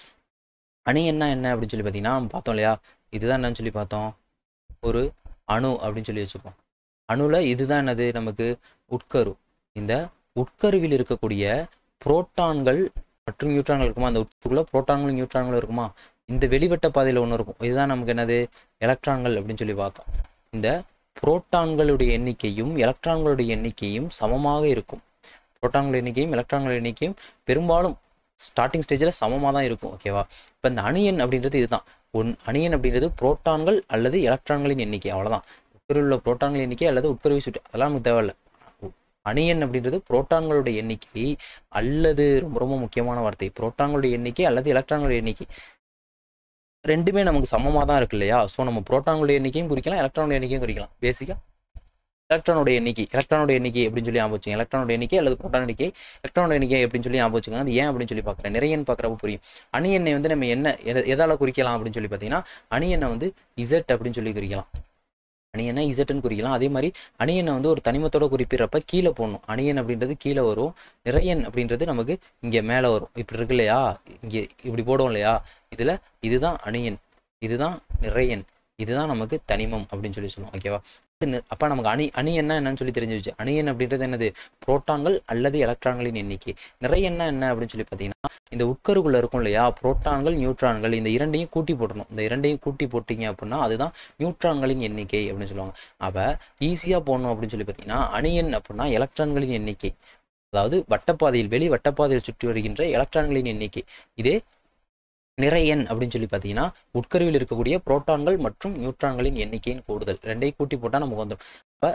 அணு என்ன என்ன அப்படின்னு சொல்லி பார்த்தீங்கன்னா நம்ம பார்த்தோம் இல்லையா இதுதான் என்னன்னு சொல்லி பார்த்தோம் ஒரு அணு அப்படின்னு சொல்லி வச்சுப்போம் அணுல இதுதான் என்னது நமக்கு உட்கரு இந்த உட்கருவில் இருக்கக்கூடிய புரோட்டான்கள் மற்றும் நியூட்ரான்கள் இருக்குமா அந்த உட்கருக்குள்ள புரோட்டான்களும் நியூட்ரான்களும் இருக்குமா இந்த வெளிவட்ட பாதையில் ஒன்று இருக்கும் இதுதான் நமக்கு என்னது எலக்ட்ரான்கள் அப்படின்னு சொல்லி பார்த்தோம் இந்த புரோட்டான்களுடைய எண்ணிக்கையும் எலக்ட்ரான்களுடைய எண்ணிக்கையும் சமமாக இருக்கும் புரோட்டான்கள் எண்ணிக்கையும் எலக்ட்ரான்கள் எண்ணிக்கையும் பெரும்பாலும் ஸ்டார்டிங் ஸ்டேஜில் சமமாக தான் இருக்கும் ஓகேவா இப்போ இந்த அணியன் அப்படின்றது இதுதான் ஒன் அணியன் அப்படின்றது புரோட்டான்கள் அல்லது எலக்ட்ரான்களின் எண்ணிக்கை அவ்வளோதான் உட்கருவில் உள்ள புரோட்டான்கள் எண்ணிக்கை அல்லது உட்கருவி சுட்டு அதெல்லாம் நமக்கு தேவையில்ல அணியன் அப்படின்றது புரோட்டான்களுடைய எண்ணிக்கை அல்லது ரொம்ப ரொம்ப முக்கியமான வார்த்தை புரோட்டான்களுடைய எண்ணிக்கை அல்லது எலக்ட்ரான்களுடைய எண்ணிக்கை ரெண்டுமே நமக்கு சமமாக தான் இருக்கு இல்லையா ஸோ நம்ம புரோட்டான்களுடைய எண்ணிக்கையும் குறிக்கலாம் எலக்ட்ரானுடைய எண்ணிக்கையும் குறிக்கலாம் பேசிக்காக எலக்ட்ரானோட எண்ணிக்கை எலக்ட்ரானோட எண்ணிக்கை அப்படின்னு சொல்லி ஞாபகம் வச்சுங்க எலக்ட்ரானோட எண்ணிக்கை அல்லது புரோட்டான் எண்ணிக்கை எலக்ட்ரானோட எண்ணிக்கை அப்படின்னு சொல்லி ஞாபகம் வச்சுங்க அது ஏன் அப்படின்னு சொல்லி பார்க்குறேன் நிறையன்னு பார்க்குறப்ப புரியும் அணி எண்ணெய் வந்து நம்ம என்ன எத- எதால குறிக்கலாம் அப்படின்னு சொல்லி பார்த்தீங்கன்னா அணி எண்ணெய் வந்து இசட் அப்படின்னு சொல்லி குறிக்கலாம் அணியனை இசட்டுன்னு குறிக்கலாம் அதே மாதிரி அணியனை வந்து ஒரு தனிமத்தோட குறிப்பிடுறப்ப கீழே போடணும் அணியன் அப்படின்றது கீழே வரும் நிறையன் அப்படின்றது நமக்கு இங்கே மேலே வரும் இப்படி இருக்கு இல்லையா இங்கே இப்படி போடுவோம் இல்லையா இதில் இதுதான் அணியன் இதுதான் நிறையன் இதுதான் நமக்கு தனிமம் அப்படின்னு சொல்லி சொல்லுவோம் ஓகேவா அப்போ நமக்கு அணி அணி என்ன என்னன்னு சொல்லி தெரிஞ்சு வச்சு அணியன் அப்படின்றது என்னது புரோட்டான்கள் அல்லது எலக்ட்ரான்களின் எண்ணிக்கை நிறைய என்ன என்ன அப்படின்னு சொல்லி பார்த்தீங்கன்னா இந்த உட்கருக்குள்ள இருக்கும் இல்லையா புரோட்டான்கள் நியூட்ரான்கள் இந்த இரண்டையும் கூட்டி போட்டணும் இந்த இரண்டையும் கூட்டி போட்டீங்க அப்படின்னா அதுதான் நியூட்ரான்களின் எண்ணிக்கை அப்படின்னு சொல்லுவாங்க அப்போ ஈஸியாக போடணும் அப்படின்னு சொல்லி பார்த்தீங்கன்னா அணியன் அப்படின்னா எலக்ட்ரான்களின் எண்ணிக்கை அதாவது வட்டப்பாதையில் வெளி வட்டப்பாதையில் சுற்றி வருகின்ற எலக்ட்ரான்களின் எண்ணிக்கை இதே நிறையன் அப்படின்னு சொல்லி பார்த்தீங்கன்னா உட்கருவில் இருக்கக்கூடிய புரோட்டான்கள் மற்றும் நியூட்ரான்களின் எண்ணிக்கையின் கூடுதல் ரெண்டையும் கூட்டி போட்டால் நமக்கு வந்துடும் அப்போ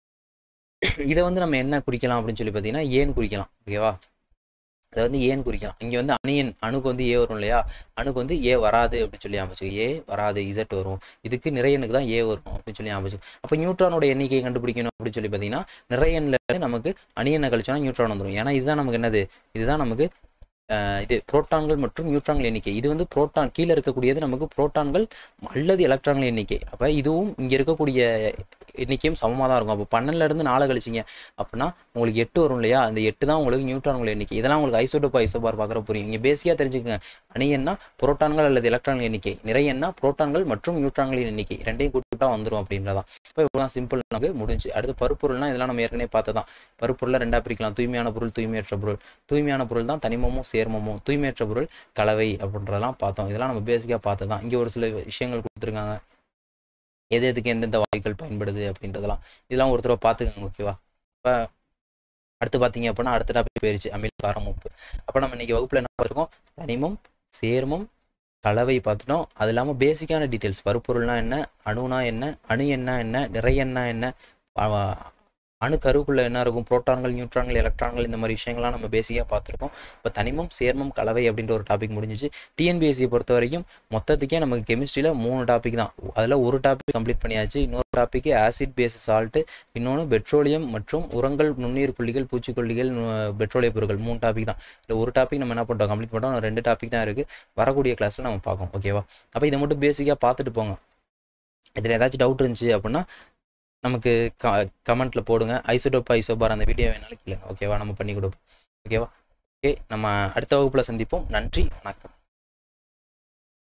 இதை வந்து நம்ம என்ன குறிக்கலாம் அப்படின்னு சொல்லி பார்த்தீங்கன்னா ஏன் குறிக்கலாம் ஓகேவா அதை வந்து ஏன் குறிக்கலாம் இங்கே வந்து அணியன் அணுக்கு வந்து ஏ வரும் இல்லையா அணுக்கு வந்து ஏ வராது அப்படின்னு சொல்லி அமைச்சு ஏ வராது இசட் வரும் இதுக்கு நிறையனுக்கு தான் ஏ வரும் அப்படின்னு சொல்லி அமைச்சு அப்போ நியூட்ரானோட எண்ணிக்கையை கண்டுபிடிக்கணும் அப்படின்னு சொல்லி பார்த்தீங்கன்னா நிறையன்ல இருந்து நமக்கு அணியனை கழிச்சோன்னா நியூட்ரான் வந்துடும் ஏன்னா இதுதான் நமக்கு என்னது இதுதான் நமக்கு இது புரோட்டான்கள் மற்றும் நியூட்ரான்கள் எண்ணிக்கை இது வந்து புரோட்டான் கீழே இருக்கக்கூடியது நமக்கு புரோட்டான்கள் அல்லது எலக்ட்ரான்கள் எண்ணிக்கை அப்போ இதுவும் இங்கே இருக்கக்கூடிய எண்ணிக்கையும் சமமாக தான் இருக்கும் அப்போ பன்னெண்டுலேருந்து நாலு கழிச்சிங்க அப்படின்னா உங்களுக்கு எட்டு வரும் இல்லையா அந்த எட்டு தான் உங்களுக்கு நியூட்ரான்கள் எண்ணிக்கை இதெல்லாம் உங்களுக்கு ஐசோடோப் ஐசோபார் பார்க்குற புரியும் இங்கே பேசிக்காக தெரிஞ்சுக்கங்க அணியன்னா புரோட்டான்கள் அல்லது எலக்ட்ரான்கள் எண்ணிக்கை நிறையன்னா புரோட்டான்கள் மற்றும் நியூட்ரான்களின் எண்ணிக்கை ரெண்டையும் கூட்டிட்டா வந்துடும் அப்படின்றதான் இப்போ இவ்வளோ சிம்பிள் நமக்கு முடிஞ்சு அடுத்து பருப்பொருள்னா இதெல்லாம் நம்ம ஏற்கனவே பார்த்ததான் பருப்பொருளில் ரெண்டா பிரிக்கலாம் தூய்மையான பொருள் தூய்மையற்ற பொருள் தூய்மையான பொருள் தான் தனிமமும் சேர்மமும் தூய்மையற்ற பொருள் கலவை அப்படின்றதெல்லாம் பார்த்தோம் இதெல்லாம் நம்ம பேசிக்காக பார்த்ததான் இங்கே ஒரு சில விஷயங்கள் கொடுத்துருக்காங்க எது எதுக்கு எந்தெந்த வாயுக்கள் பயன்படுது அப்படின்றதெல்லாம் இதெல்லாம் ஒரு தடவை பார்த்துக்கோங்க ஓகேவா இப்போ அடுத்து பார்த்தீங்க அப்படின்னா அடுத்த டாபிக் போயிருச்சு அமில் காரம் உப்பு அப்போ நம்ம இன்னைக்கு வகுப்பில் என்ன பார்த்துருக்கோம் தனிமம் சேர்மம் கலவை பார்த்துட்டோம் அது இல்லாமல் பேசிக்கான டீட்டெயில்ஸ் பருப்பொருள்னா என்ன அணுனா என்ன அணு என்ன என்ன நிறையன்னா என்ன அணு கருவுக்குள்ள என்ன இருக்கும் புரோட்டான்கள் நியூட்ரான்கள் எலக்ட்ரான்கள் இந்த மாதிரி விஷயங்கள்லாம் நம்ம பேசிக்காக பார்த்துருக்கோம் இப்போ தனிமம் சேர்மம் கலவை அப்படின்ற ஒரு டாபிக் முடிஞ்சிச்சு டிஎன்பிஎஸ்சியை பொறுத்த வரைக்கும் மொத்தத்துக்கே நமக்கு கெமிஸ்ட்ரியில் மூணு டாபிக் தான் அதில் ஒரு டாபிக் கம்ப்ளீட் பண்ணியாச்சு இன்னொரு டாபிக் ஆசிட் பேஸ் சால்ட்டு இன்னொன்று பெட்ரோலியம் மற்றும் உரங்கள் நுண்ணீர் புள்ளிகள் பூச்சிக்கொல்லிகள் பெட்ரோலிய பொருட்கள் மூணு டாபிக் தான் இல்லை ஒரு டாபிக் நம்ம என்ன பண்ணுறோம் கம்ப்ளீட் பண்ணுறோம் ரெண்டு டாபிக் தான் இருக்குது வரக்கூடிய கிளாஸில் நம்ம பார்க்கோம் ஓகேவா அப்போ இதை மட்டும் பேசிக்காக பார்த்துட்டு போங்க இதில் ஏதாச்சும் டவுட் இருந்துச்சு அப்படின்னா நமக்கு க கமெண்ட்டில் போடுங்க ஐசோடோப் ஐசோபார் அந்த வீடியோ வேணாலும் கீழே ஓகேவா நம்ம பண்ணி கொடுப்போம் ஓகேவா ஓகே நம்ம அடுத்த வகுப்பில் சந்திப்போம் நன்றி வணக்கம்